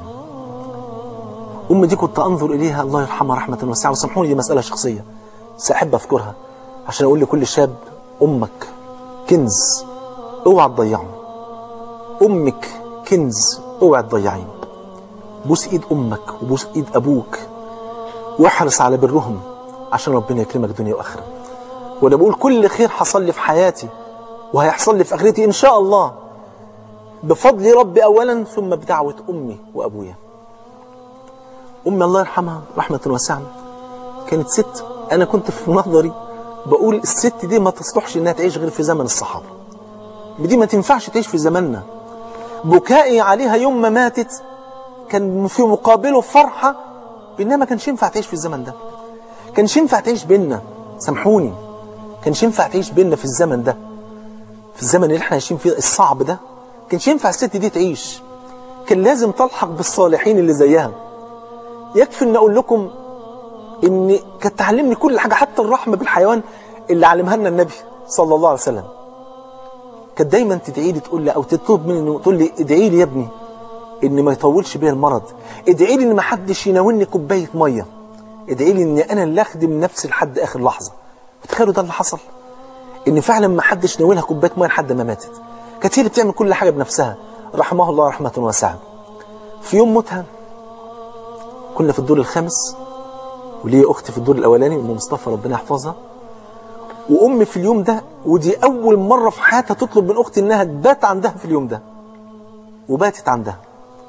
B: أمي دي كنت أنظر إليها الله يرحمها رحمة واسعة وسامحوني دي مسألة شخصية سأحب أذكرها عشان اقول لكل شاب امك كنز اوعى تضيعه امك كنز اوعى تضيعيه بوس ايد امك وبوس ايد ابوك واحرص على برهم عشان ربنا يكرمك دنيا واخره وانا بقول كل خير حصل لي في حياتي وهيحصل لي في اخرتي ان شاء الله بفضل ربي اولا ثم بدعوه امي وابويا امي الله يرحمها رحمه واسعه كانت ست انا كنت في نظري بقول الست دي ما تصلحش انها تعيش غير في زمن الصحابه دي ما تنفعش تعيش في زماننا بكائي عليها يوم ما ماتت كان في مقابله فرحه بانها ما كانش ينفع تعيش في الزمن ده كانش ينفع تعيش بينا سامحوني كانش ينفع تعيش بينا في الزمن ده في الزمن اللي احنا عايشين فيه الصعب ده كانش ينفع الست دي تعيش كان لازم تلحق بالصالحين اللي زيها يكفي ان اقول لكم ان كانت تعلمني كل حاجه حتى الرحمه بالحيوان اللي علمها لنا النبي صلى الله عليه وسلم كانت دايما تدعي لي تقول لي او تطلب مني إنه تقول لي ادعي لي يا ابني ان ما يطولش بيا المرض ادعي لي ان ما حدش يناولني كوبايه ميه ادعي لي ان انا اللي اخدم نفسي لحد اخر لحظه تخيلوا ده اللي حصل ان فعلا ما حدش ناولها كوبايه ميه لحد ما ماتت كانت هي اللي بتعمل كل حاجه بنفسها رحمه الله رحمه واسعه في يوم موتها كنا في الدور الخامس وليا اختي في الدور الاولاني ام مصطفى ربنا يحفظها وامي في اليوم ده ودي اول مره في حياتها تطلب من اختي انها تبات عندها في اليوم ده وباتت عندها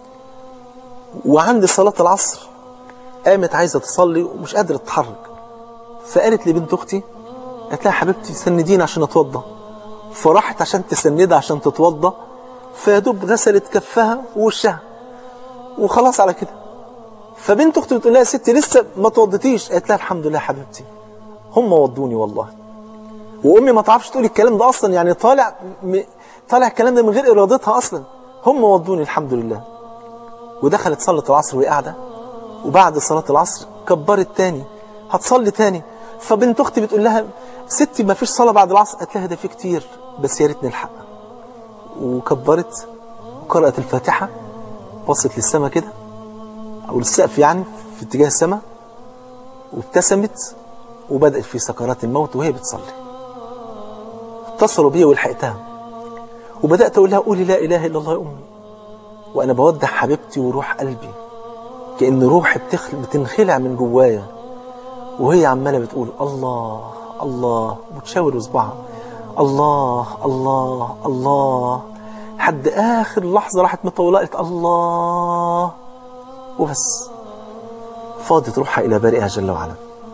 B: وعند صلاه العصر قامت عايزه تصلي ومش قادره تتحرك فقالت لبنت اختي قالت لها حبيبتي سنديني عشان اتوضى فراحت عشان تسندها عشان تتوضى فيا دوب غسلت كفها ووشها وخلاص على كده فبنت اختي بتقول لها يا ستي لسه ما توضيتيش قالت لها الحمد لله حبيبتي هم وضوني والله وامي ما تعرفش تقول الكلام ده اصلا يعني طالع م... طالع الكلام ده من غير ارادتها اصلا هم وضوني الحمد لله ودخلت صلت العصر وهي قاعده وبعد صلاه العصر كبرت تاني هتصلي تاني فبنت اختي بتقول لها ستي ما فيش صلاه بعد العصر قالت لها ده في كتير بس يا ريت نلحق وكبرت وقرات الفاتحه بصت للسماء كده او للسقف يعني في اتجاه السماء وابتسمت وبدأت في سكرات الموت وهي بتصلي اتصلوا بيا ولحقتها وبدأت أقول لها قولي لا إله إلا الله يا أمي وأنا بودع حبيبتي وروح قلبي كأن روحي بتخل... بتنخلع من جوايا وهي عمالة بتقول الله الله وتشاور إصبعها الله الله الله لحد آخر لحظة راحت مطولة قالت الله وبس فاضت روحها إلى بارئها جل وعلا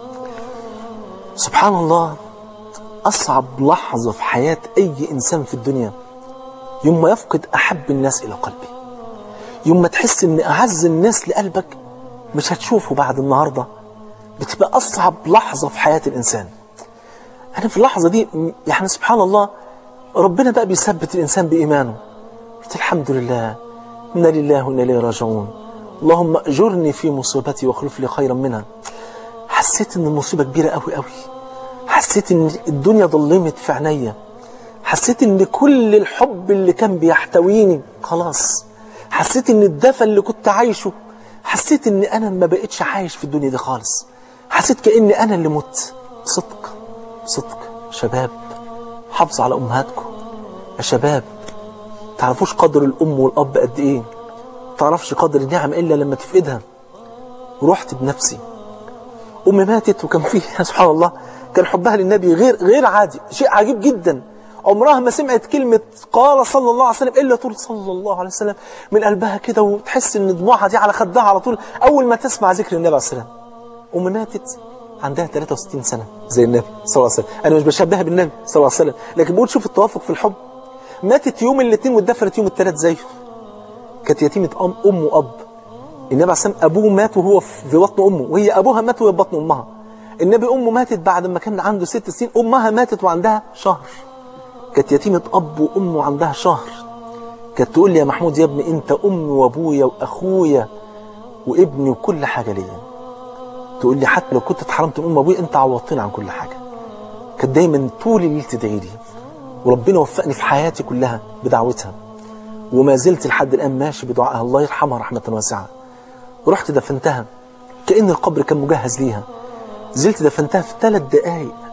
B: سبحان الله أصعب لحظة في حياة أي إنسان في الدنيا يوم ما يفقد أحب الناس إلى قلبه يوم ما تحس إن أعز الناس لقلبك مش هتشوفه بعد النهاردة بتبقى أصعب لحظة في حياة الإنسان أنا في اللحظة دي يعني سبحان الله ربنا بقى بيثبت الإنسان بإيمانه قلت الحمد لله إنا لله وإنا إليه راجعون اللهم أجرني في مصيبتي واخلف لي خيرا منها حسيت ان المصيبه كبيره قوي قوي حسيت ان الدنيا ظلمت في عينيا حسيت ان كل الحب اللي كان بيحتويني خلاص حسيت ان الدفى اللي كنت عايشه حسيت ان انا ما بقتش عايش في الدنيا دي خالص حسيت كاني انا اللي مت صدق صدق شباب حافظوا على امهاتكم يا شباب تعرفوش قدر الام والاب قد ايه تعرفش قدر النعم الا لما تفقدها ورحت بنفسي امي ماتت وكان فيه سبحان الله كان حبها للنبي غير غير عادي شيء عجيب جدا عمرها ما سمعت كلمة قال صلى الله عليه وسلم إلا تقول صلى الله عليه وسلم من قلبها كده وتحس إن دموعها دي على خدها على طول أول ما تسمع ذكر النبي عليه السلام أمي ماتت عندها 63 سنة زي النبي صلى الله عليه وسلم أنا مش بشبهها بالنبي صلى الله عليه وسلم لكن بقول شوف التوافق في الحب ماتت يوم الاثنين واتدفنت يوم الثلاث زيه كانت يتيمة أم, أم وأب النبي عليه السلام أبوه مات وهو في بطن أمه وهي أبوها مات وهي في بطن أمها النبي أمه ماتت بعد ما كان عنده ست سنين أمها ماتت وعندها شهر كانت يتيمة أب وأم وعندها شهر كانت تقول لي يا محمود يا ابني أنت أمي وأبويا وأخويا وابني وكل حاجة ليا تقول لي حتى لو كنت اتحرمت من أم وأبويا أنت عوضتني عن كل حاجة كانت دايما طول الليل تدعي لي وربنا وفقني في حياتي كلها بدعوتها وما زلت لحد الآن ماشي بدعائها الله يرحمها رحمة واسعة ورحت دفنتها كأن القبر كان مجهز ليها زلت دفنتها في ثلاث دقايق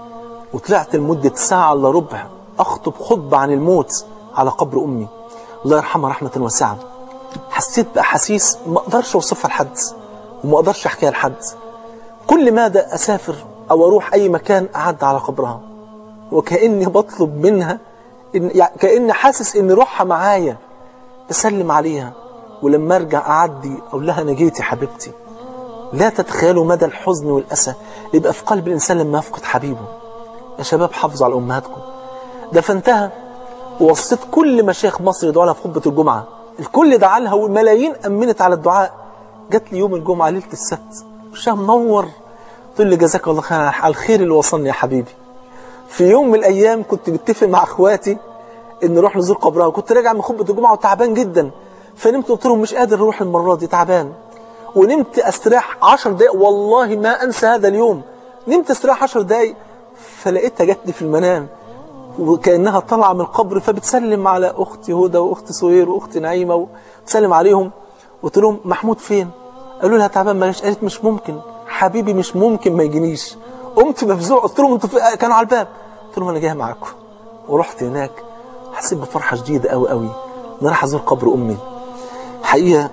B: وطلعت لمدة ساعة إلا ربع أخطب خطبة عن الموت على قبر أمي الله يرحمها رحمة واسعة حسيت بأحاسيس ما أقدرش أوصفها لحد وما أقدرش أحكيها لحد كل ماذا أسافر أو أروح أي مكان أعد على قبرها وكأني بطلب منها إن يعني كأني حاسس إن روحها معايا بسلم عليها ولما أرجع أعدي أقول لها أنا جيت يا حبيبتي لا تتخيلوا مدى الحزن والأسى اللي يبقى في قلب الإنسان لما يفقد حبيبه يا شباب حافظوا على أمهاتكم دفنتها ووصيت كل مشايخ مصر يدعوا لها في خطبة الجمعة الكل دعا لها والملايين أمنت على الدعاء جات لي يوم الجمعة ليلة السبت وشها منور تقول لي جزاك الله خير على الخير اللي وصلني يا حبيبي في يوم من الأيام كنت متفق مع إخواتي إن نروح نزور قبرها وكنت راجع من خطبة الجمعة وتعبان جدا فنمت قلت لهم مش قادر أروح المرة دي تعبان ونمت استريح 10 دقايق والله ما انسى هذا اليوم نمت استريح 10 دقايق فلقيتها جات لي في المنام وكانها طالعه من القبر فبتسلم على اختي هدى واختي سهير واختي نعيمه وتسلم عليهم قلت لهم محمود فين؟ قالوا لها تعبان ما جاش قالت مش ممكن حبيبي مش ممكن ما يجينيش قمت مفزوع قلت لهم انتوا في- كانوا على الباب قلت لهم انا جاي معاكم ورحت هناك حسيت بفرحه شديده قوي قوي ان انا رايح ازور قبر امي حقيقه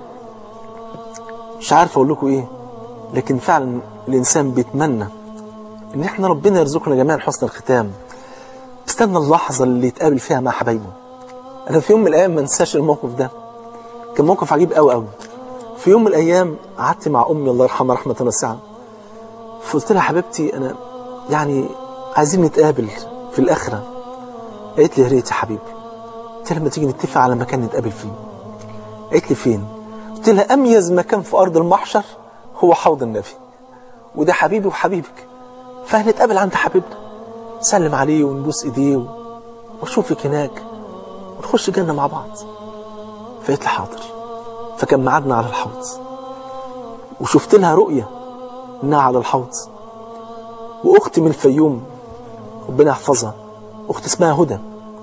B: مش عارف اقول لكم ايه لكن فعلا الانسان بيتمنى ان احنا ربنا يرزقنا جميعا حسن الختام استنى اللحظه اللي يتقابل فيها مع حبايبه انا في يوم من الايام ما انساش الموقف ده كان موقف عجيب قوي قوي في يوم من الايام قعدت مع امي الله يرحمها رحمه واسعه فقلت لها حبيبتي انا يعني عايزين نتقابل في الاخره قالت لي يا ريت يا حبيبي قلت لها لما تيجي نتفق على مكان نتقابل فيه قالت لي فين قلت لها اميز مكان في ارض المحشر هو حوض النبي وده حبيبي وحبيبك فهنتقابل عند حبيبنا سلم عليه ونبوس ايديه و- واشوفك هناك ونخش جنه مع بعض فقلت لها حاضر فكان ميعادنا على الحوض وشفت لها رؤيه انها على الحوض واختي من الفيوم ربنا يحفظها اخت اسمها هدى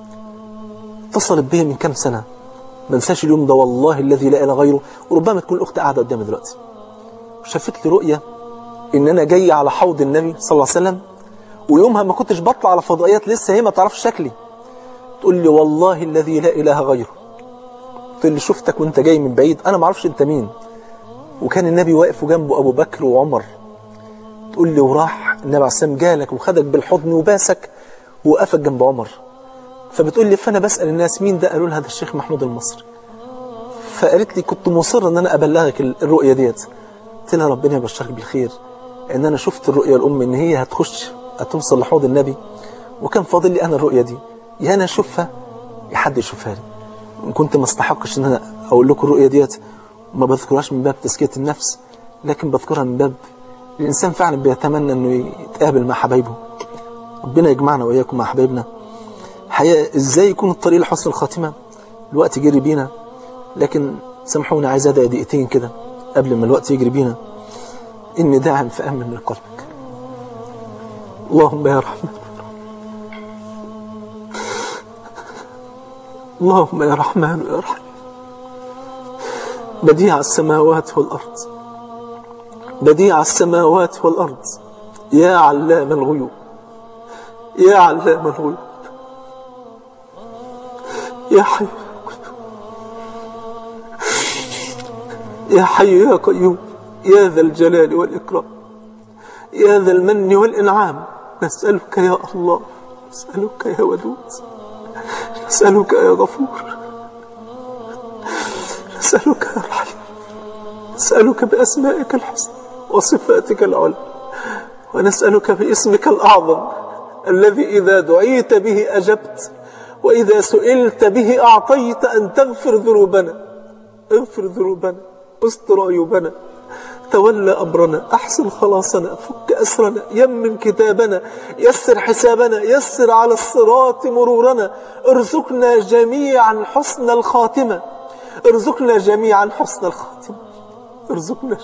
B: اتصلت بيا من كام سنه ما انساش اليوم ده والله الذي لا اله غيره وربما تكون الاخت قاعده قدامي دلوقتي شافت لي رؤيه ان انا جاي على حوض النبي صلى الله عليه وسلم ويومها ما كنتش بطلع على فضائيات لسه هي ما تعرفش شكلي تقول لي والله الذي لا اله غيره تقول لي شفتك وانت جاي من بعيد انا ما اعرفش انت مين وكان النبي واقف جنبه ابو بكر وعمر تقول لي وراح النبي عليه السلام جالك وخدك بالحضن وباسك ووقفك جنب عمر فبتقول لي فانا بسال الناس مين ده قالوا لها ده الشيخ محمود المصري فقالت لي كنت مصر ان انا ابلغك ال- الرؤيه ديت قلت لها ربنا يبشرك بالخير ان انا شفت الرؤيه الام ان هي هتخش هتوصل لحوض النبي وكان فاضل لي انا الرؤيه دي يا انا اشوفها يا حد يشوفها لي وإن كنت ما استحقش ان انا اقول لكم الرؤيه ديت وما بذكرهاش من باب تزكيه النفس لكن بذكرها من باب الانسان فعلا بيتمنى انه يتقابل مع حبايبه ربنا يجمعنا واياكم مع حبايبنا حقيقة ازاي يكون الطريق لحسن الخاتمة الوقت جري بينا لكن سامحوني عايز ادعي دقيقتين كده قبل ما الوقت يجري بينا اني داعم فامن من قلبك اللهم يا رحمن اللهم يا رحمن يا رحيم بديع السماوات والارض بديع السماوات والارض يا علام الغيوب يا علام الغيوب يا حي يا حي يا قيوم يا ذا الجلال والإكرام يا ذا المن والإنعام نسألك يا الله نسألك يا ودود نسألك يا غفور نسألك يا رحيم نسألك بأسمائك الحسنى وصفاتك العلى ونسألك باسمك الأعظم الذي إذا دعيت به أجبت وإذا سئلت به أعطيت أن تغفر ذنوبنا اغفر ذنوبنا استر عيوبنا تولى أمرنا أحسن خلاصنا فك أسرنا يمن كتابنا يسر حسابنا يسر على الصراط مرورنا ارزقنا جميعا حسن الخاتمة ارزقنا جميعا حسن الخاتمة ارزقنا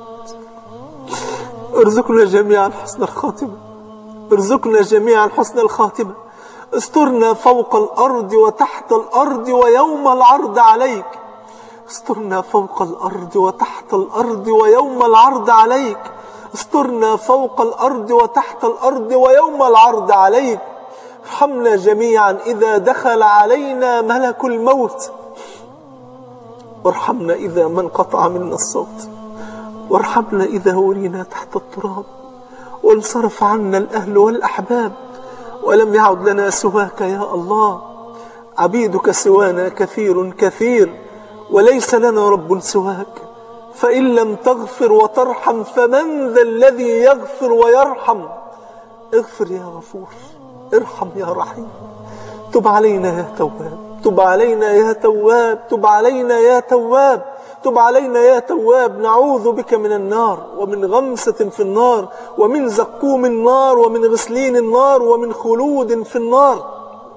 B: ارزقنا جميعا حسن الخاتمة ارزقنا جميعا حسن الخاتمة استرنا فوق الأرض وتحت الأرض ويوم العرض عليك استرنا فوق الأرض وتحت الأرض ويوم العرض عليك استرنا فوق الأرض وتحت الأرض ويوم العرض عليك ارحمنا جميعا إذا دخل علينا ملك الموت وارحمنا إذا ما انقطع منا الصوت وارحمنا إذا ورينا تحت التراب وانصرف عنا الأهل والأحباب ولم يعد لنا سواك يا الله عبيدك سوانا كثير كثير وليس لنا رب سواك فإن لم تغفر وترحم فمن ذا الذي يغفر ويرحم اغفر يا غفور ارحم يا رحيم تب علينا يا تواب تب علينا يا تواب تب علينا يا تواب تب علينا يا تواب نعوذ بك من النار ومن غمسة في النار ومن زقوم النار ومن غسلين النار ومن خلود في النار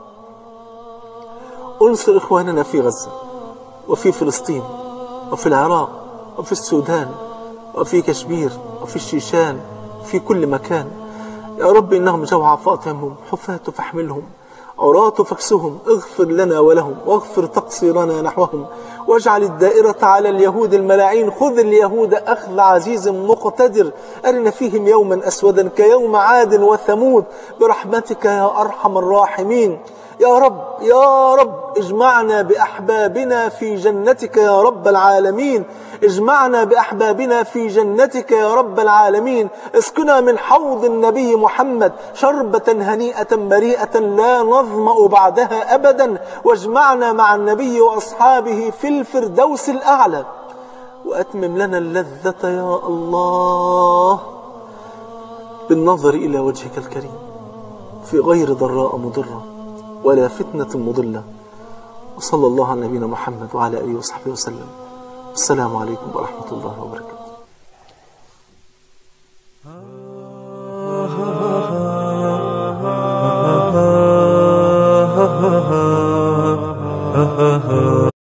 B: انصر إخواننا في غزة وفي فلسطين وفي العراق وفي السودان وفي كشمير وفي الشيشان في كل مكان يا رب إنهم جوع فاطمهم حفاة فاحملهم عراة فاكسهم اغفر لنا ولهم واغفر تقصيرنا نحوهم واجعل الدائرة على اليهود الملاعين خذ اليهود أخذ عزيز مقتدر أرنا فيهم يوما أسودا كيوم عاد وثمود برحمتك يا أرحم الراحمين يا رب يا رب اجمعنا بأحبابنا في جنتك يا رب العالمين اجمعنا بأحبابنا في جنتك يا رب العالمين اسكنا من حوض النبي محمد شربة هنيئة مريئة لا نظمأ بعدها أبدا واجمعنا مع النبي وأصحابه في الفردوس الأعلى وأتمم لنا اللذة يا الله بالنظر إلى وجهك الكريم في غير ضراء مضرة ولا فتنة مضلة وصلى الله على نبينا محمد وعلى آله وصحبه وسلم السلام عليكم ورحمة الله وبركاته